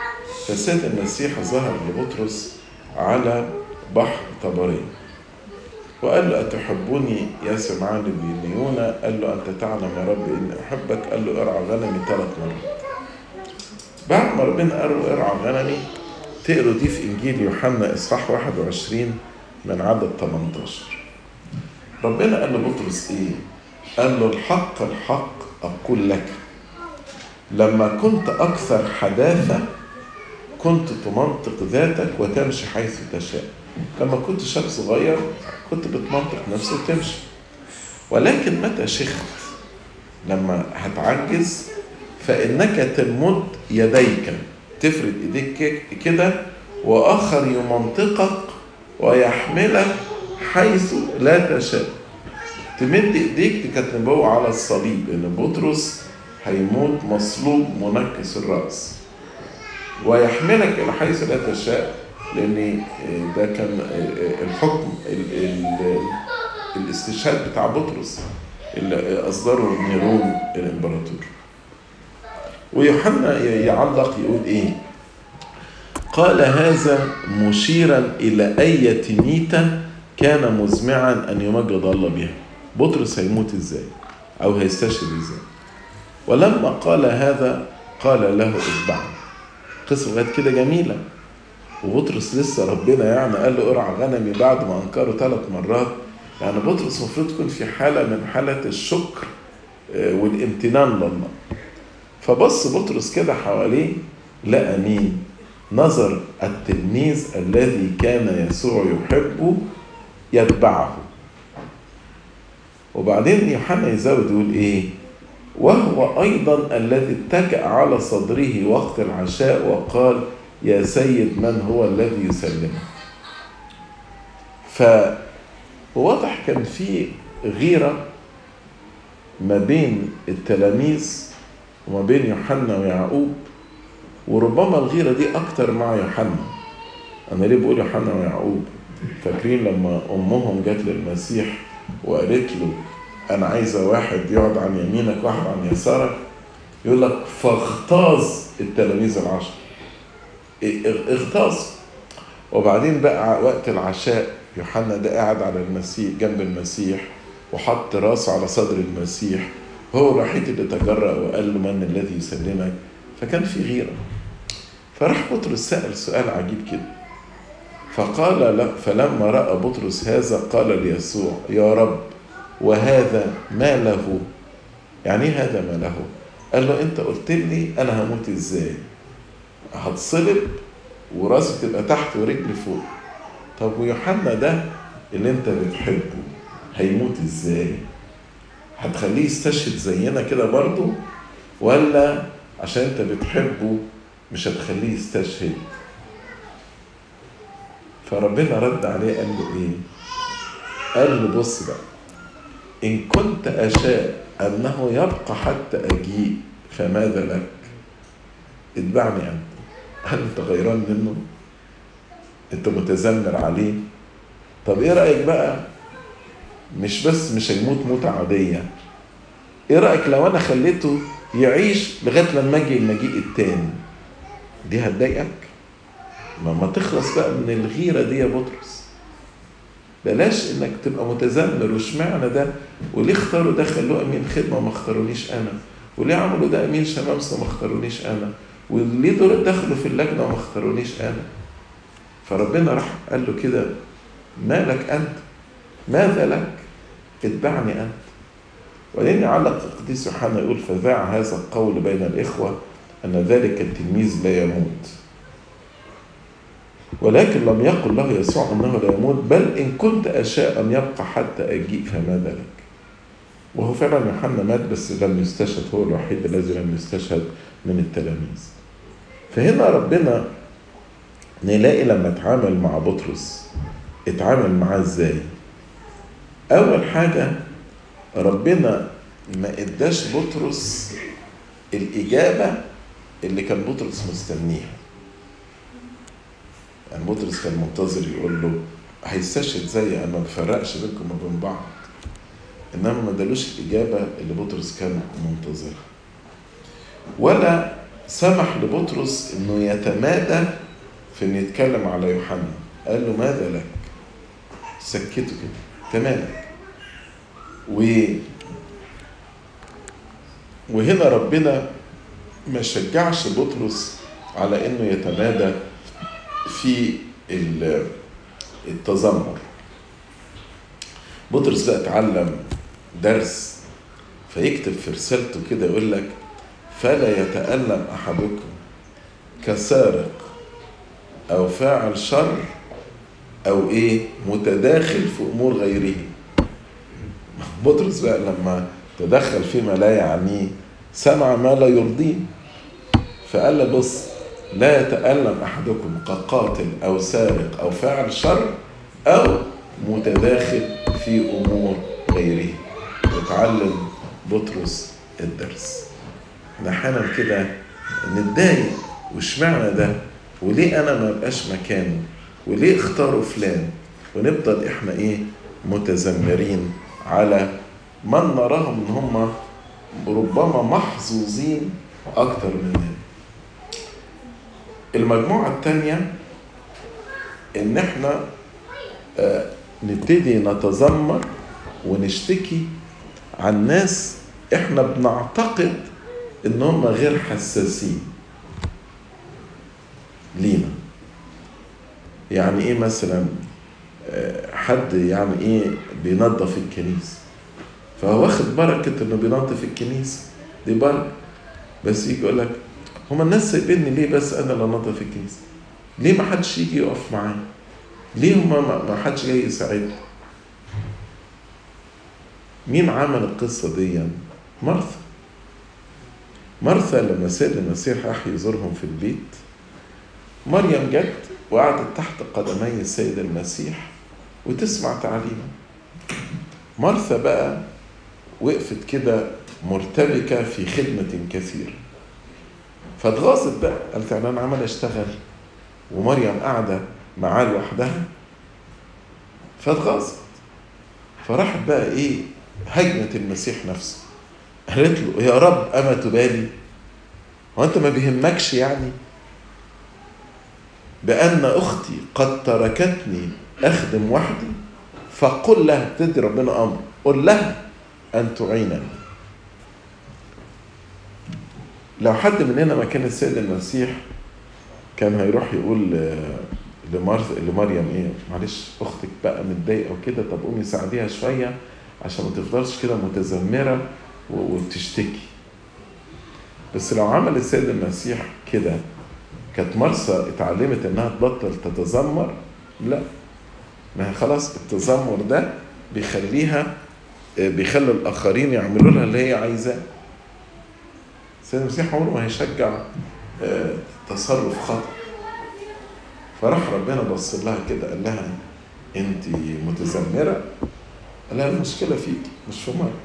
فالسيد المسيح ظهر لبطرس على بحر طبرين وقال له أتحبني يا سمعان بن يونا قال له أنت تعلم يا رب إني أحبك قال له ارعى غنمي ثلاث مرات بعد ما ربنا قال له ارعى غنمي تقروا دي في إنجيل يوحنا إصحاح 21 من عدد 18 ربنا قال لبطرس إيه؟ قال له الحق الحق أقول لك لما كنت أكثر حداثة كنت تمنطق ذاتك وتمشي حيث تشاء لما كنت شاب صغير كنت بتمنطق نفسك وتمشي ولكن متى شخت لما هتعجز فإنك تمد يديك تفرد إيديك كده وآخر يمنطقك ويحملك حيث لا تشاء تمد ايديك دي كانت نبوة على الصليب ان بطرس هيموت مصلوب منكس الرأس ويحملك إلى حيث لا تشاء لأن ده كان الحكم ال ال الاستشهاد بتاع بطرس اللي أصدره نيرون الإمبراطور ويوحنا يعلق يقول إيه قال هذا مشيرا إلى أية ميتة كان مزمعا أن يمجد الله بها بطرس هيموت إزاي أو هيستشهد إزاي ولما قال هذا قال له اتبعني قصة لغاية كده جميلة وبطرس لسه ربنا يعني قال له ارعى غنمي بعد ما انكره ثلاث مرات يعني بطرس المفروض يكون في حالة من حالة الشكر والامتنان لله فبص بطرس كده حواليه لقى مين نظر التلميذ الذي كان يسوع يحبه يتبعه وبعدين يوحنا يزود يقول ايه وهو ايضا الذي اتكأ على صدره وقت العشاء وقال يا سيد من هو الذي يسلمه فواضح كان في غيرة ما بين التلاميذ وما بين يوحنا ويعقوب وربما الغيرة دي أكتر مع يوحنا أنا ليه بقول يوحنا ويعقوب فاكرين لما أمهم جت للمسيح وقالت له أنا عايزة واحد يقعد عن يمينك واحد عن يسارك يقول لك فاغتاظ التلاميذ العشر اغتاظ وبعدين بقى وقت العشاء يوحنا ده قاعد على المسيح جنب المسيح وحط راسه على صدر المسيح وهو الوحيد اللي تجرأ وقال له من الذي يسلمك فكان في غيرة فراح بطرس سأل سؤال عجيب كده فقال لا فلما رأى بطرس هذا قال ليسوع يا رب وهذا ما له يعني ايه هذا ما له قال له انت قلت لي انا هموت ازاي هتصلب وراسي تبقى تحت ورجلي فوق طب ويوحنا ده اللي انت بتحبه هيموت ازاي هتخليه يستشهد زينا كده برضه ولا عشان انت بتحبه مش هتخليه يستشهد فربنا رد عليه قال له ايه قال له بص بقى ان كنت اشاء انه يبقى حتى اجيء فماذا لك اتبعني انت هل انت غيران منه انت متذمر عليه طب ايه رايك بقى مش بس مش هيموت موتة عادية ايه رأيك لو انا خليته يعيش لغاية لما اجي المجيء التاني دي هتضايقك ما ما تخلص بقى من الغيرة دي يا بطرس بلاش انك تبقى متذمر واشمعنى ده وليه اختاروا ده خلوه امين خدمة ما اختارونيش انا وليه عملوا ده امين شمامسة ما اختارونيش انا وليه دول دخلوا في اللجنة وما اختارونيش انا فربنا راح قال له كده مالك انت ماذا لك اتبعني أنت وبعدين يعلق القديس يوحنا يقول فذاع هذا القول بين الإخوة أن ذلك التلميذ لا يموت ولكن لم يقل له يسوع أنه لا يموت بل إن كنت أشاء أن يبقى حتى أجيء فماذا لك وهو فعلا يوحنا مات بس لم يستشهد هو الوحيد الذي لم يستشهد من التلاميذ فهنا ربنا نلاقي لما اتعامل مع بطرس اتعامل معاه ازاي أول حاجة ربنا ما اداش بطرس الإجابة اللي كان بطرس مستنيها يعني بطرس كان منتظر يقول له هيستشهد زي أنا ما بفرقش بينكم وبين بعض إنما ما ادالوش الإجابة اللي بطرس كان منتظرها ولا سمح لبطرس انه يتمادى في انه يتكلم على يوحنا قال له ماذا لك سكته كده تمالك و وهنا ربنا ما شجعش بطرس على انه يتمادى في التذمر بطرس بقى اتعلم درس فيكتب في رسالته كده يقول لك فلا يتألم أحدكم كسارق أو فاعل شر أو إيه متداخل في أمور غيره بطرس بقى لما تدخل فيما لا يعنيه سمع ما لا يرضيه فقال له بص لا يتألم أحدكم كقاتل أو سارق أو فاعل شر أو متداخل في أمور غيره وتعلم بطرس الدرس احنا احيانا كده نتضايق واشمعنى ده وليه انا ما بقاش مكانه وليه اختاروا فلان ونفضل احنا ايه متذمرين على من نراهم ان هم ربما محظوظين اكتر مننا المجموعة التانية ان احنا آه نبتدي نتذمر ونشتكي عن ناس احنا بنعتقد ان هم غير حساسين لينا يعني ايه مثلا حد يعني ايه بينظف الكنيسه فهو واخد بركه انه بينظف الكنيسه دي بركه بس يجي يقول لك هما الناس سايبيني ليه بس انا اللي انظف الكنيسه ليه ما حدش يجي يقف معايا ليه هما ما حدش جاي يساعدني مين عمل القصة دي؟ مرثا مرثا لما سيد المسيح راح يزورهم في البيت مريم جت وقعدت تحت قدمي السيد المسيح وتسمع تعليمه مرثا بقى وقفت كده مرتبكة في خدمة كثيرة فاتغاظت بقى قالت يعني أنا عمال أشتغل ومريم قاعدة معاه لوحدها فاتغاظت فراحت بقى إيه هجمت المسيح نفسه قالت له يا رب أما تبالي هو أنت ما بيهمكش يعني بأن أختي قد تركتني أخدم وحدي فقل لها تدي ربنا أمر قل لها أن تعينني لو حد مننا مكان السيد المسيح كان هيروح يقول لمرث لمريم ايه معلش اختك بقى متضايقه وكده طب قومي ساعديها شويه عشان ما تفضلش كده متذمره وتشتكي بس لو عمل السيد المسيح كده كانت مرسى اتعلمت انها تبطل تتذمر لا ما هي خلاص التذمر ده بيخليها بيخلي الاخرين يعملوا لها اللي هي عايزاه السيد المسيح عمره ما هيشجع تصرف خطأ فراح ربنا بص لها كده قال لها انت متذمره قال لها المشكله فيك مش في مرثا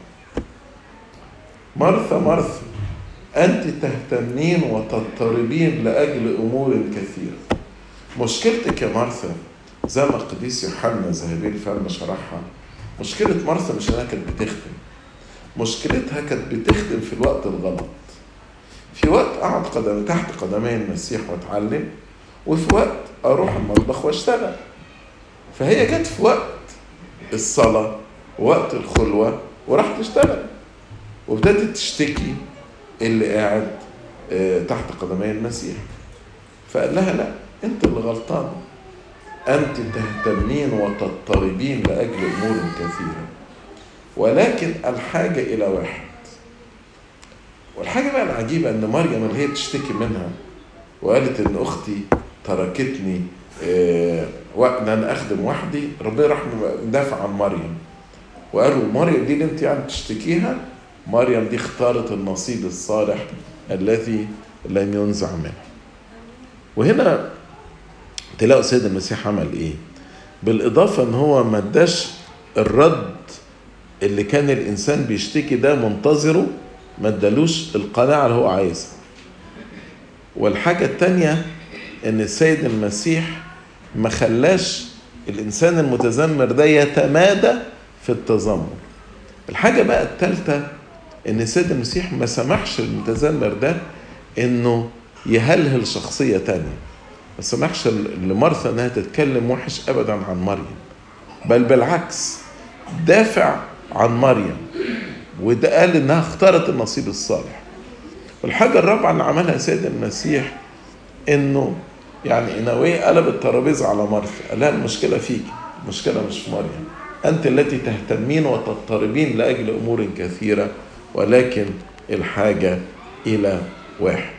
مرثا مرثا انت تهتمين وتضطربين لاجل امور كثيره مشكلتك يا مرثا زي ما القديس يوحنا ذهبي الفم شرحها مشكله مرثا مش انها كانت بتخدم مشكلتها كانت بتخدم في الوقت الغلط في وقت اقعد قدم تحت قدمي المسيح واتعلم وفي وقت اروح المطبخ واشتغل فهي جت في وقت الصلاة وقت الخلوة وراح تشتغل وابتدت تشتكي اللي قاعد تحت قدمي المسيح فقال لها لا انت اللي غلطانة انت تهتمين وتضطربين لاجل امور كثيرة ولكن الحاجة الى واحد والحاجة بقى العجيبة ان مريم اللي هي بتشتكي منها وقالت ان اختي تركتني آه وقت انا اخدم وحدي ربنا راح مدافع عن مريم وقالوا مريم دي اللي انت يعني تشتكيها مريم دي اختارت النصيب الصالح الذي لم ينزع منه وهنا تلاقوا سيد المسيح عمل ايه بالاضافه ان هو ما اداش الرد اللي كان الانسان بيشتكي ده منتظره ما ادالوش القناعه اللي هو عايزها والحاجه التانيه ان السيد المسيح ما خلاش الانسان المتذمر ده يتمادى في التذمر الحاجه بقى الثالثه ان السيد المسيح ما سمحش للمتذمر ده انه يهلهل شخصية تانية ما سمحش لمرثا انها تتكلم وحش ابدا عن مريم بل بالعكس دافع عن مريم وده قال انها اختارت النصيب الصالح والحاجة الرابعة اللي عملها سيد المسيح انه يعني نويه قلب الترابيزة على مرثا قال لها المشكلة فيك المشكلة مش في مريم أنت التي تهتمين وتضطربين لأجل أمور كثيرة ولكن الحاجة إلى واحد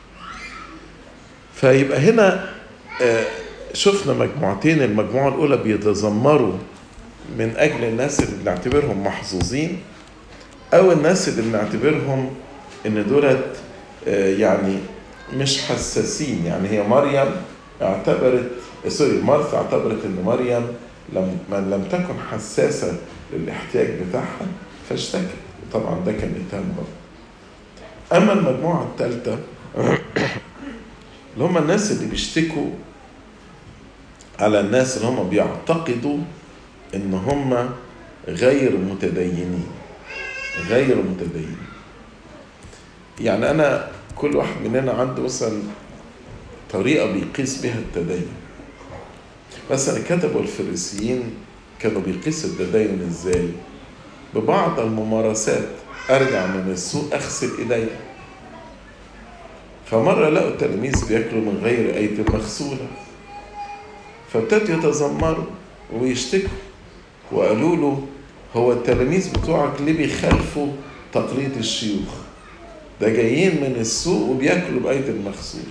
فيبقى هنا شفنا مجموعتين المجموعة الأولى بيتذمروا من أجل الناس اللي بنعتبرهم محظوظين أو الناس اللي بنعتبرهم إن دولت يعني مش حساسين يعني هي مريم اعتبرت سوري مرثا اعتبرت إن مريم لم لم تكن حساسة للاحتياج بتاعها فاشتكت طبعا ده كان اتهام غلط أما المجموعة الثالثة اللي هم الناس اللي بيشتكوا على الناس اللي هم بيعتقدوا ان هم غير متدينين غير متدينين يعني انا كل واحد مننا عنده مثلا طريقة بيقيس بها التدين مثلا الكتبة والفريسيين كانوا بيقيسوا التدين ازاي ببعض الممارسات ارجع من السوق اغسل ايدي فمرة لقوا التلاميذ بياكلوا من غير أيدي مغسولة فابتدوا يتذمروا ويشتكوا وقالوا له هو التلاميذ بتوعك ليه بيخالفوا تقليد الشيوخ ده جايين من السوق وبياكلوا بأيدي المغسولة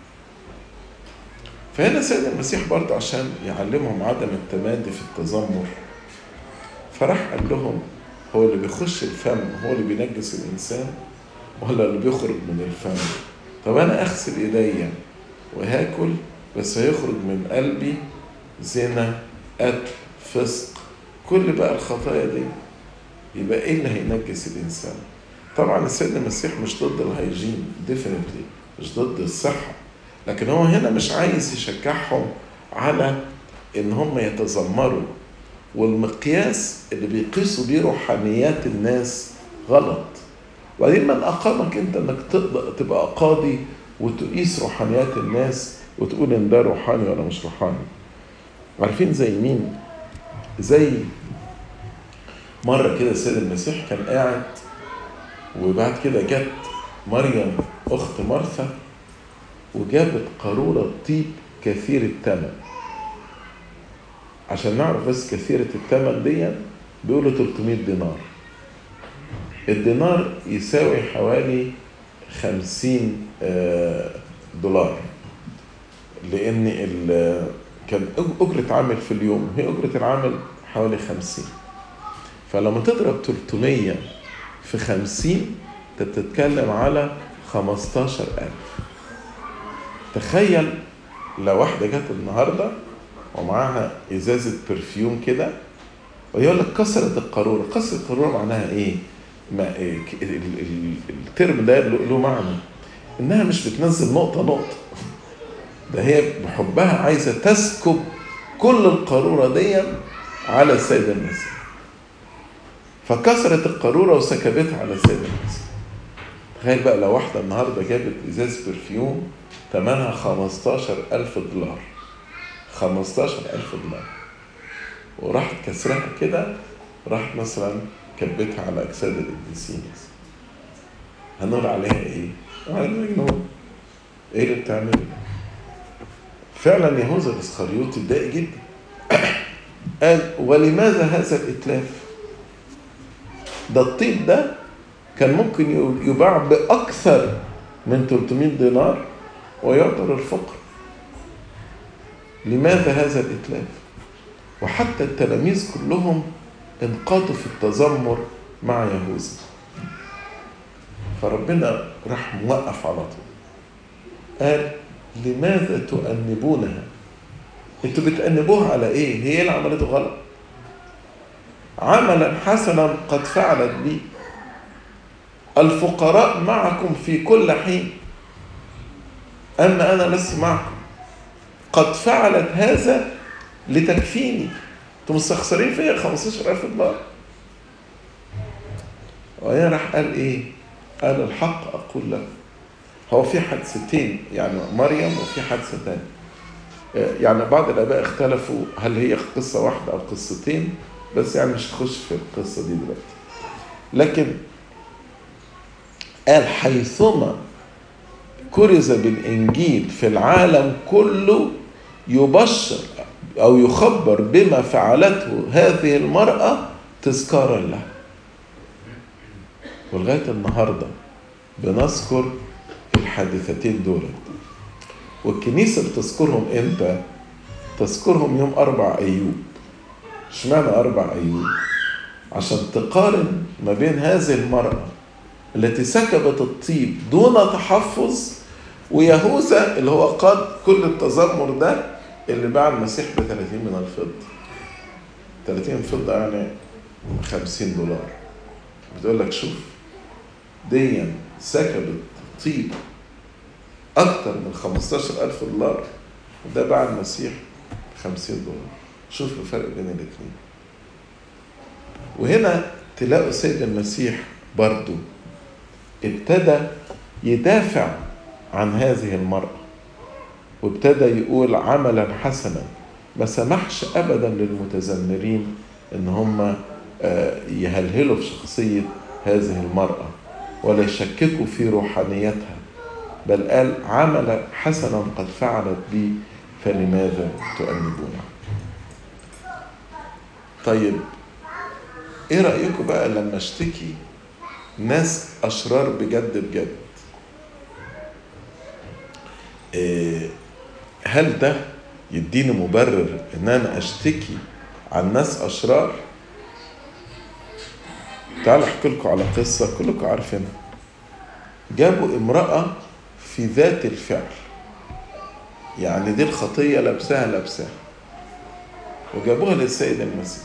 فهنا سيد المسيح برضه عشان يعلمهم عدم التمادي في التذمر فراح قال لهم هو اللي بيخش الفم هو اللي بينجس الإنسان ولا اللي بيخرج من الفم طب أنا أغسل إيديا وهاكل بس هيخرج من قلبي زنا قتل فسق كل بقى الخطايا دي يبقى ايه اللي هينجس الانسان طبعا السيد المسيح مش ضد الهيجين ديفينتلي مش ضد الصحه لكن هو هنا مش عايز يشجعهم على ان هم يتذمروا والمقياس اللي بيقيسوا بيه روحانيات الناس غلط وبعدين من اقامك انت انك تبقى قاضي وتقيس روحانيات الناس وتقول ان ده روحاني ولا مش روحاني عارفين زي مين زي مرة كده السيد المسيح كان قاعد وبعد كده جت مريم أخت مرثا وجابت قارورة طيب كثير الثمن عشان نعرف بس كثيرة الثمن دي بيقولوا 300 دينار الدينار يساوي حوالي 50 دولار لأن كان أجرة عامل في اليوم هي أجرة العامل حوالي خمسين فلما تضرب 300 في خمسين انت بتتكلم على خمستاشر ألف تخيل لو واحدة جت النهاردة ومعاها إزازة برفيوم كده ويقول لك كسرت القارورة كسرت القارورة معناها إيه؟ ما إيه الترم ده له معنى إنها مش بتنزل نقطة نقطة ده هي بحبها عايزه تسكب كل القاروره دي على السيد المسيح فكسرت القاروره وسكبتها على السيد المسيح تخيل بقى لو واحده النهارده جابت ازاز برفيوم ثمنها 15000 دولار 15000 دولار وراحت كسرها كده راحت مثلا كبتها على اجساد القديسين هنقول عليها ايه؟ على مجنون ايه اللي بتعمله ده؟ فعلا يهوذا الاسخريوطي اتضايق جدا قال ولماذا هذا الاتلاف ده الطيب ده كان ممكن يباع باكثر من 300 دينار ويعطى للفقر لماذا هذا الاتلاف وحتى التلاميذ كلهم انقادوا في التذمر مع يهوذا فربنا راح موقف على طول قال لماذا تؤنبونها انتوا بتأنبوها على ايه هي اللي عملته غلط عملا حسنا قد فعلت بي الفقراء معكم في كل حين أما أنا لست معكم قد فعلت هذا لتكفيني انتوا مستخسرين فيا 15000 دولار وهي راح قال ايه قال الحق اقول لكم هو في حادثتين يعني مريم وفي حادثة تانية يعني بعض الآباء اختلفوا هل هي قصة واحدة أو قصتين بس يعني مش هخش في القصة دي دلوقتي لكن قال حيثما كرز بالإنجيل في العالم كله يبشر أو يخبر بما فعلته هذه المرأة تذكارا لها ولغاية النهاردة بنذكر الحادثتين دول والكنيسة بتذكرهم امتى؟ تذكرهم يوم أربع أيوب اشمعنى أربع أيوب؟ عشان تقارن ما بين هذه المرأة التي سكبت الطيب دون تحفظ ويهوذا اللي هو قاد كل التذمر ده اللي باع المسيح ب 30 من الفضة 30 فضة يعني 50 دولار بتقول لك شوف ديا سكبت طيب أكتر من 15 ألف دولار وده باع المسيح 50 دولار شوف الفرق بين الاثنين وهنا تلاقوا سيد المسيح برضو ابتدى يدافع عن هذه المرأة وابتدى يقول عملا حسنا ما سمحش ابدا للمتذمرين ان هم يهلهلوا في شخصية هذه المرأة ولا يشككوا في روحانيتها بل قال عمل حسنا قد فعلت بي فلماذا تؤنبونه طيب ايه رأيكم بقى لما اشتكي ناس اشرار بجد بجد إيه هل ده يديني مبرر ان انا اشتكي عن ناس اشرار تعالوا احكي لكم على قصه كلكم عارفينها جابوا امراه في ذات الفعل يعني دي الخطيه لابساها لابساها وجابوها للسيد المسيح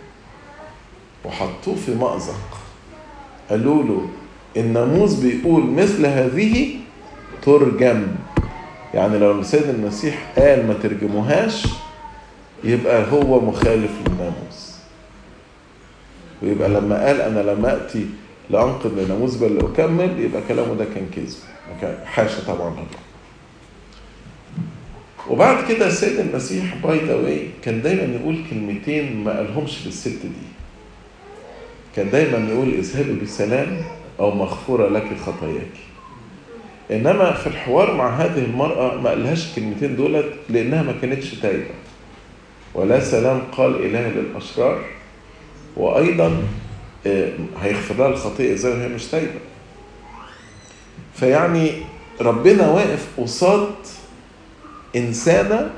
وحطوه في مأزق قالوا له الناموس بيقول مثل هذه ترجم يعني لو السيد المسيح قال ما ترجموهاش يبقى هو مخالف للناموس ويبقى لما قال انا لما اتي لانقذ لناموس بل اكمل يبقى كلامه ده كان كذب حاشا طبعا الله وبعد كده السيد المسيح باي ذا واي كان دايما يقول كلمتين ما قالهمش للست دي كان دايما يقول اذهبي بسلام او مغفوره لك خطاياك انما في الحوار مع هذه المراه ما قالهاش الكلمتين دولت لانها ما كانتش تايبه ولا سلام قال اله للاشرار وايضا هيغفر لها الخطيئه ازاي وهي مش تايبه فيعني ربنا واقف قصاد انسانه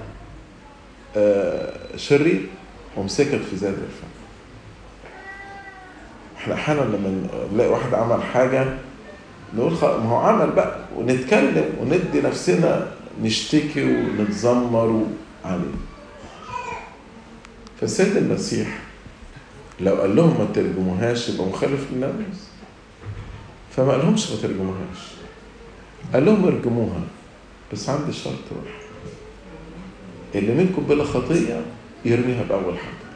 شرير ومسكت في ذات الفعل احنا احيانا لما نلاقي واحد عمل حاجه نقول خ... ما هو عمل بقى ونتكلم وندي نفسنا نشتكي ونتذمر عليه فالسيد المسيح لو قال لهم ما ترجموهاش يبقى مخالف للناموس فما قالهمش ما ترجموهاش قال لهم ارجموها بس عندي شرط واحد اللي منكم بلا خطية يرميها بأول حجر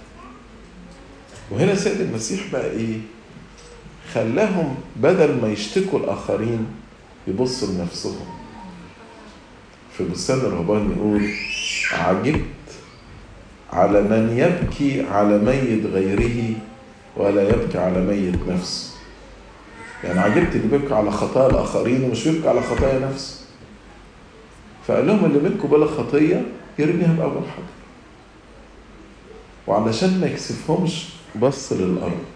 وهنا سيد المسيح بقى ايه خلاهم بدل ما يشتكوا الآخرين يبصوا لنفسهم في بستان الرهبان يقول عجبت على من يبكي على ميت غيره ولا يبكي على ميت نفسه يعني عجبت اللي بيبكي على خطايا الآخرين ومش بيبكي على خطايا نفسه فقال لهم اللي منكم بلا خطية يرميها بأول حجر وعلشان ما يكسفهمش بص للأرض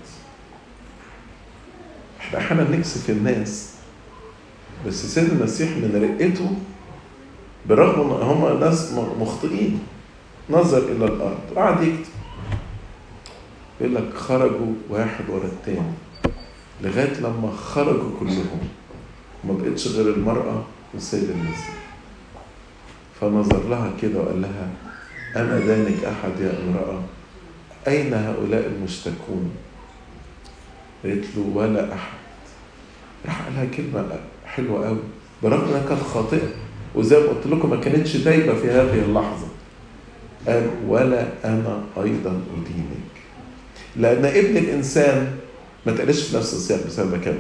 احنا احيانا نكسف الناس بس سيد المسيح من رقته بالرغم ان هم ناس مخطئين نظر الى الارض وقعد يكتب يقول لك خرجوا واحد ورا التاني لغايه لما خرجوا كلهم ما بقتش غير المراه والسيد المسيح فنظر لها كده وقال لها اما دانك احد يا امراه اين هؤلاء المشتكون قالت له ولا احد راح قالها كلمه حلوه قوي برغم انها كانت خاطئه وزي ما قلت لكم ما كانتش تايبه في هذه اللحظه قال ولا انا ايضا ادينك لان ابن الانسان ما تقلش في نفس السياق بس انا بكمل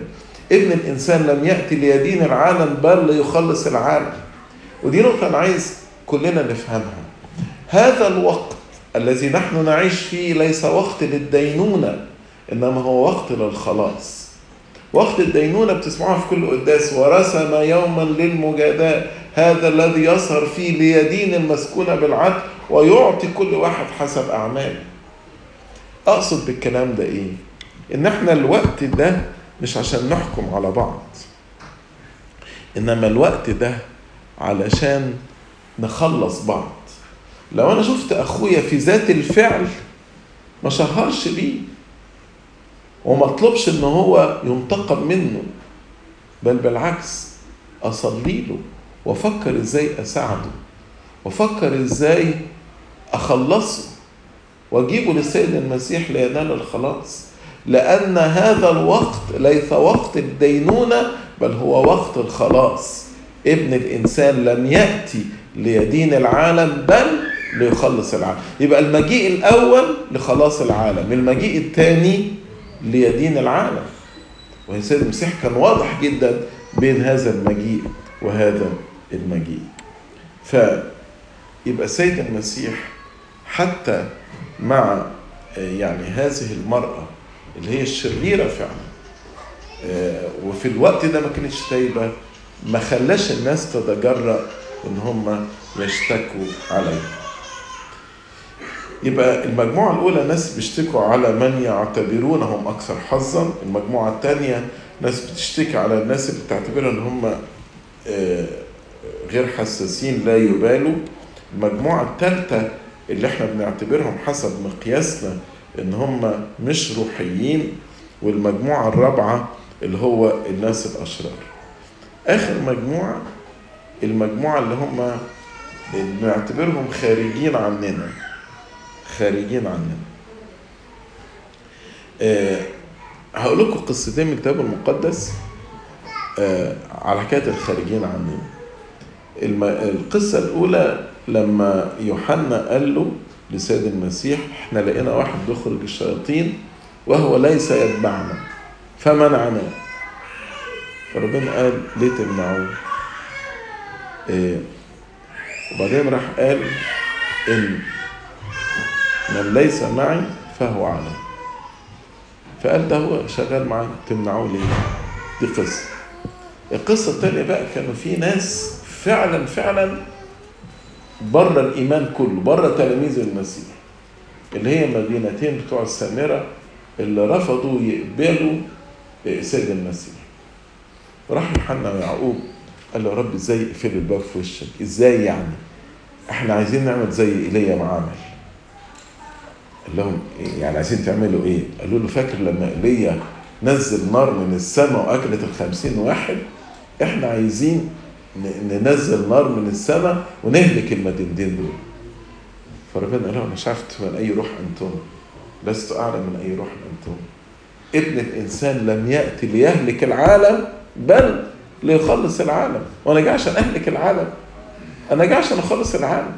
ابن الإنسان لم يأتي ليدين العالم بل ليخلص العالم ودي نقطة أنا عايز كلنا نفهمها هذا الوقت الذي نحن نعيش فيه ليس وقت للدينونة إنما هو وقت للخلاص وقت الدينونة بتسمعوها في كل قداس ورسم يوما للمجاداة هذا الذي يسهر فيه ليدين المسكونة بالعدل ويعطي كل واحد حسب أعماله أقصد بالكلام ده إيه؟ إن إحنا الوقت ده مش عشان نحكم على بعض إنما الوقت ده علشان نخلص بعض لو أنا شفت أخويا في ذات الفعل ما شهرش بيه وما اطلبش ان هو ينتقم منه بل بالعكس اصلي له وافكر ازاي اساعده وافكر ازاي اخلصه واجيبه للسيد المسيح لينال الخلاص لان هذا الوقت ليس وقت الدينونه بل هو وقت الخلاص ابن الانسان لم ياتي ليدين العالم بل ليخلص العالم يبقى المجيء الاول لخلاص العالم المجيء الثاني ليدين العالم والسيد المسيح كان واضح جدا بين هذا المجيء وهذا المجيء فيبقى السيد المسيح حتى مع يعني هذه المرأة اللي هي الشريرة فعلا وفي الوقت ده ما كانتش تايبة ما خلاش الناس تتجرأ ان هم يشتكوا عليه يبقى المجموعة الأولى ناس بيشتكوا على من يعتبرونهم أكثر حظا المجموعة الثانية ناس بتشتكي على الناس اللي بتعتبرها إن هم غير حساسين لا يبالوا المجموعة الثالثة اللي احنا بنعتبرهم حسب مقياسنا إن هم مش روحيين والمجموعة الرابعة اللي هو الناس الأشرار آخر مجموعة المجموعة اللي هم بنعتبرهم خارجين عننا خارجين عننا أه هقول لكم قصتين من الكتاب المقدس أه على حكايه الخارجين عننا الم... القصه الاولى لما يوحنا قال له لسيد المسيح احنا لقينا واحد بيخرج الشياطين وهو ليس يتبعنا فمنعنا فربنا قال ليه تمنعوه أه وبعدين راح قال ان من ليس معي فهو علي فقال ده هو شغال معي تمنعوه ليه دي قصة القصة التانية بقى كانوا في ناس فعلا فعلا بره الإيمان كله بره تلاميذ المسيح اللي هي مدينتين بتوع السامرة اللي رفضوا يقبلوا سيد المسيح راح يوحنا ويعقوب قال له يا رب ازاي يقفل الباب في وشك ازاي يعني احنا عايزين نعمل زي ايليا ما عمل قال لهم يعني عايزين تعملوا ايه؟ قالوا له فاكر لما ايليا نزل نار من السماء واكلت الخمسين واحد احنا عايزين ننزل نار من السماء ونهلك المدينتين دول فربنا قال لهم مش عرفت من اي روح انتم لست اعلم من اي روح انتم ابن الانسان لم ياتي ليهلك العالم بل ليخلص العالم وانا جاي عشان اهلك العالم انا جاي عشان اخلص العالم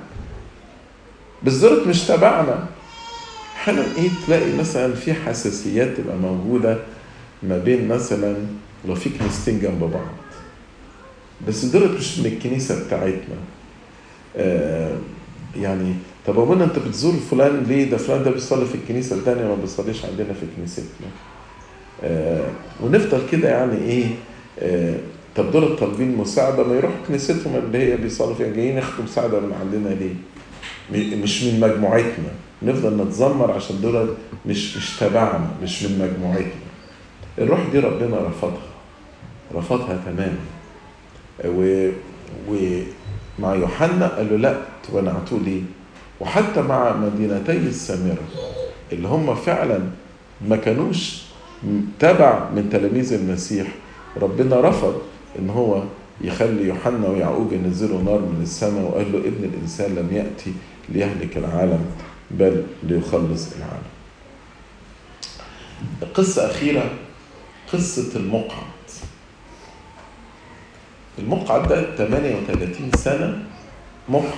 بالظبط مش تبعنا احيانا ايه تلاقي مثلا في حساسيات تبقى موجوده ما بين مثلا لو في كنيستين جنب بعض بس دول مش من الكنيسه بتاعتنا آه يعني طب ابونا انت بتزور فلان ليه ده فلان ده بيصلي في الكنيسه الثانيه ما بيصليش عندنا في كنيستنا آه ونفضل كده يعني ايه آه طب دول طالبين مساعده ما يروحوا كنيستهم اللي هي بيصلوا فيها جايين ياخدوا مساعده من عندنا ليه؟ مش من مجموعتنا نفضل نتذمر عشان دول مش مش تبعنا مش من مجموعتنا الروح دي ربنا رفضها رفضها تماما و ومع يوحنا قال له لا تمنعتوه ليه وحتى مع مدينتي السامرة اللي هم فعلا ما كانوش تبع من تلاميذ المسيح ربنا رفض ان هو يخلي يوحنا ويعقوب ينزلوا نار من السماء وقال له ابن الانسان لم ياتي ليهلك العالم بل ليخلص العالم. قصة أخيرة قصة المقعد. المقعد ده 38 سنة مقعد.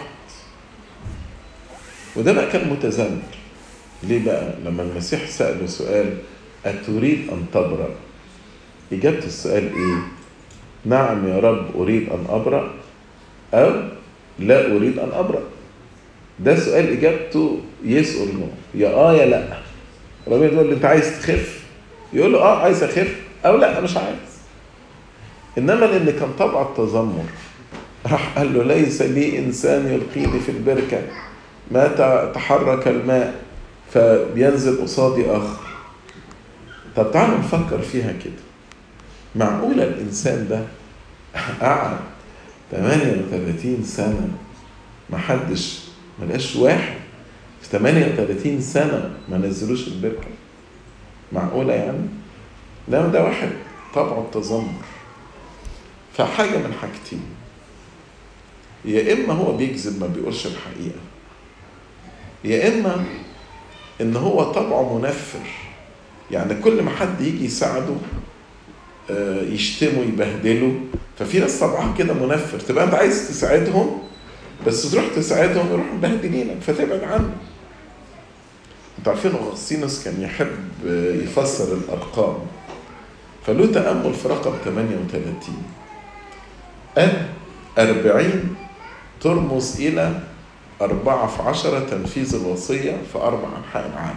وده بقى كان متذمر. ليه بقى؟ لما المسيح سأله سؤال أتريد أن تبرأ؟ إجابة السؤال إيه؟ نعم يا رب أريد أن أبرأ أو لا أريد أن أبرأ ده سؤال إجابته يس أور نو يا آه يا لا ربنا يقول له أنت عايز تخف يقول له آه عايز أخف أو لا مش عايز إنما لأن كان طبع التذمر راح قال له ليس لي إنسان يلقيني في البركة ما تحرك الماء فبينزل قصادي آخر طب تعالوا نفكر فيها كده معقولة الإنسان ده قعد 38 سنة ما حدش ما لقاش واحد في 38 سنة ما نزلوش البركة معقولة يعني؟ لا ده واحد طبعه التذمر فحاجة من حاجتين يا إما هو بيكذب ما بيقولش الحقيقة يا إما إن هو طبعه منفر يعني كل ما حد يجي يساعده يشتموا يبهدلوا ففي ناس طبعها كده منفر تبقى انت عايز تساعدهم بس تروح تساعدهم يروحوا مبهدلينك فتبعد عنه انتوا عارفين اغسطينوس كان يحب يفسر الارقام فله تامل في رقم 38 قال 40 ترمز الى أربعة في عشرة تنفيذ الوصية في أربع أنحاء العالم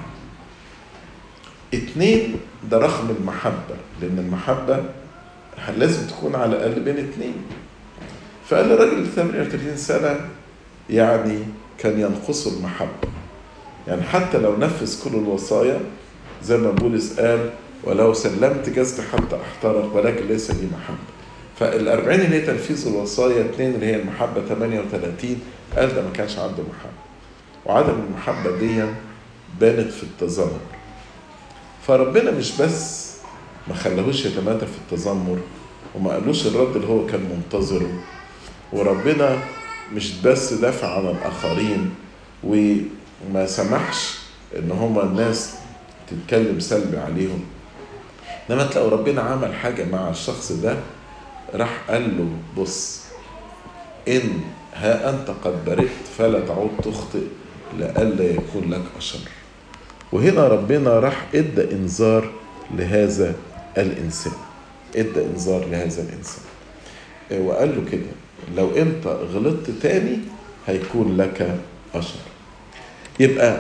اتنين ده رقم المحبة لأن المحبة لازم تكون على الأقل بين اتنين فقال الراجل 38 سنة يعني كان ينقصه المحبة يعني حتى لو نفذ كل الوصايا زي ما بولس قال ولو سلمت جزت حتى احترق ولكن ليس لي محبة فالأربعين اللي هي تنفيذ الوصايا اتنين اللي هي المحبة 38 قال ده ما كانش عنده محبة وعدم المحبة دي بانت في التذمر فربنا مش بس ما خلاهوش يتمادى في التذمر وما قالوش الرد اللي هو كان منتظره وربنا مش بس دافع عن الآخرين وما سمحش إن هما الناس تتكلم سلبي عليهم لما تلاقوا ربنا عمل حاجة مع الشخص ده راح قال له بص إن ها أنت قد برئت فلا تعود تخطئ لئلا يكون لك أشر وهنا ربنا راح ادى انذار لهذا الانسان ادى انذار لهذا الانسان وقال له كده لو انت غلطت تاني هيكون لك اشر يبقى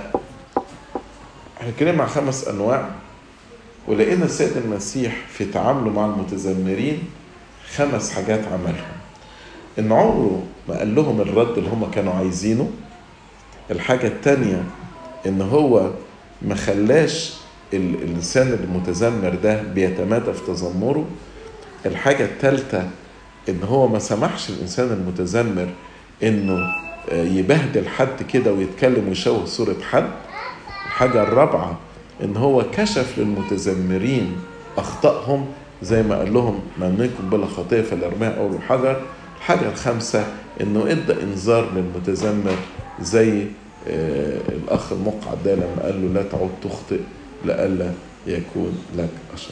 هنتكلم مع خمس انواع ولقينا السيد المسيح في تعامله مع المتذمرين خمس حاجات عملهم ان عمره ما قال لهم الرد اللي هم كانوا عايزينه الحاجة التانية ان هو ما خلاش الانسان المتذمر ده بيتمادى في تذمره الحاجة الثالثة ان هو ما سمحش الانسان المتذمر انه يبهدل حد كده ويتكلم ويشوه صورة حد الحاجة الرابعة ان هو كشف للمتذمرين اخطائهم زي ما قال لهم منكم بلا خطية فليرميها اول حجر الحاجة الخامسة انه ادى انذار للمتذمر زي آه الاخ المقعد ده لما قال له لا تعود تخطئ لئلا يكون لك اشر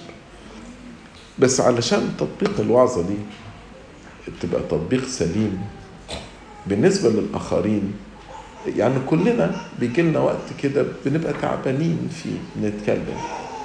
بس علشان تطبيق الوعظه دي تبقى تطبيق سليم بالنسبه للاخرين يعني كلنا بيجي لنا وقت كده بنبقى تعبانين فيه بنتكلم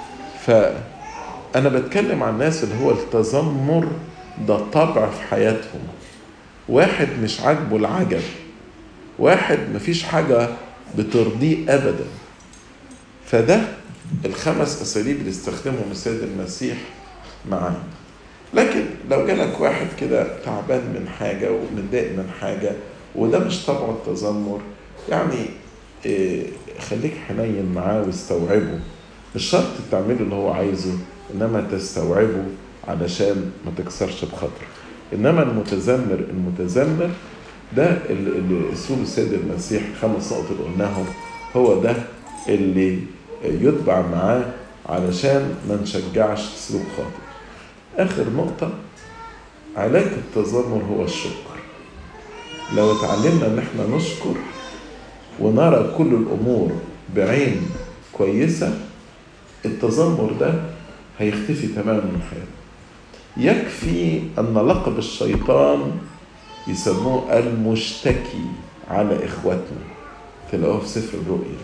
فانا بتكلم عن الناس اللي هو التذمر ده طبع في حياتهم واحد مش عاجبه العجب واحد مفيش حاجة بترضيه أبدا فده الخمس أساليب اللي استخدمهم السيد المسيح معاه لكن لو جالك واحد كده تعبان من حاجة ومتضايق من حاجة وده مش طبعه التذمر يعني إيه خليك حنين معاه واستوعبه مش شرط تعمله اللي هو عايزه انما تستوعبه علشان ما تكسرش بخاطره انما المتذمر المتذمر ده اللي اسلوب السيد المسيح خمس نقط اللي قلناهم هو ده اللي يتبع معاه علشان ما نشجعش سلوك خاطئ اخر نقطه علاج التذمر هو الشكر لو اتعلمنا ان احنا نشكر ونرى كل الامور بعين كويسه التذمر ده هيختفي تماما من حياتنا يكفي ان لقب الشيطان يسموه المشتكي على اخواتنا تلاقوه في سفر الرؤيا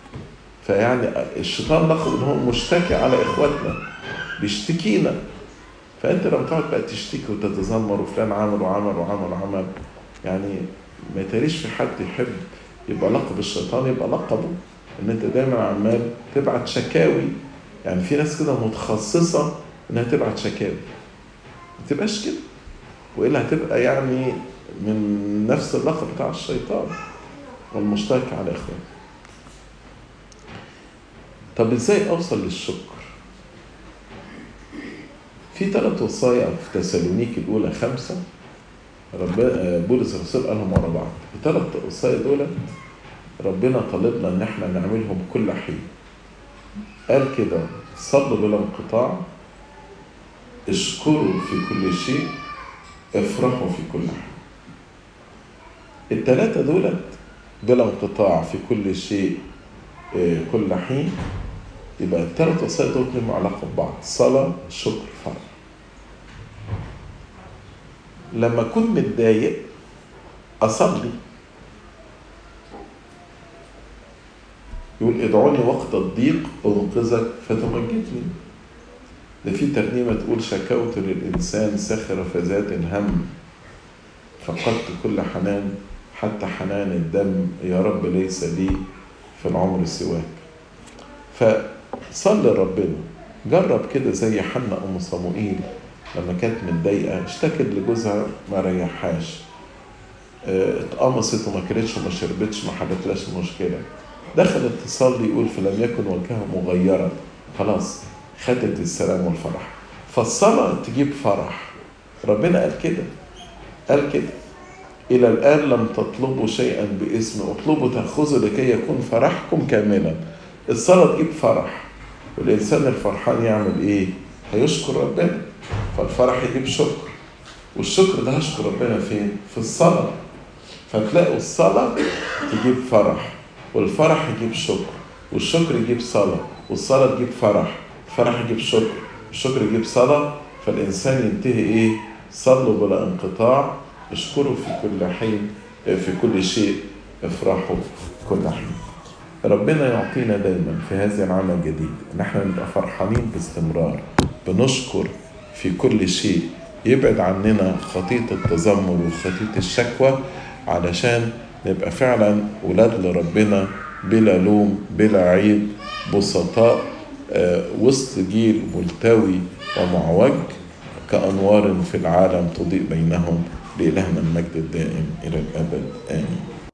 فيعني الشيطان لقب ان هو مشتكي على اخواتنا بيشتكينا فانت لما تقعد بقى تشتكي وتتذمر وفلان عمل وعمل وعمل وعمل يعني ما يتهيأليش في حد يحب يبقى لقب الشيطان يبقى لقبه ان انت دايما عمال تبعت شكاوي يعني في ناس كده متخصصه انها تبعت شكاوي ما تبقاش كده والا هتبقى يعني من نفس اللقب بتاع الشيطان والمشترك على اخوان طب ازاي اوصل للشكر في ثلاث وصايا في تسالونيك الاولى خمسه رب بولس الرسول قالهم ورا بعض الثلاث وصايا دول ربنا طالبنا ان احنا نعملهم كل حين قال كده صلوا بلا انقطاع اشكروا في كل شيء افرحوا في كل حين التلاتة دولت بلا انقطاع في كل شيء اه كل حين يبقى التلات وصايا دول لهم علاقة ببعض صلاة شكر فرح لما أكون متضايق أصلي يقول ادعوني وقت الضيق أنقذك فتمجدني ده في ترنيمة تقول شكوت للإنسان سخر فزاد هم فقدت كل حنان حتى حنان الدم يا رب ليس لي في العمر سواك فصلي ربنا جرب كده زي حنا أم صموئيل لما كانت متضايقة اشتكت لجوزها ما ريحهاش اتقمصت وما كلتش وما شربتش ما حلتلاش المشكلة دخلت تصلي يقول فلم يكن وجهها مغيرا خلاص خدت السلام والفرح فالصلاة تجيب فرح ربنا قال كده قال كده إلى الآن لم تطلبوا شيئا باسم اطلبوا تأخذوا لكي يكون فرحكم كاملا الصلاة تجيب فرح والإنسان الفرحان يعمل إيه؟ هيشكر ربنا فالفرح يجيب شكر والشكر ده هشكر ربنا فين؟ في الصلاة فتلاقوا الصلاة تجيب فرح والفرح يجيب شكر والشكر يجيب صلاة والصلاة تجيب فرح الفرح يجيب شكر الشكر يجيب صلاة فالإنسان ينتهي إيه؟ صلوا بلا انقطاع اشكروا في كل حين في كل شيء افرحوا في كل حين ربنا يعطينا دايما في هذا العام الجديد ان احنا نبقى فرحانين باستمرار بنشكر في كل شيء يبعد عننا خطية التذمر وخطية الشكوى علشان نبقى فعلا ولاد لربنا بلا لوم بلا عيب بسطاء آه وسط جيل ملتوي ومعوج كأنوار في العالم تضيء بينهم لإلهنا المجد الدائم إلى الأبد آمين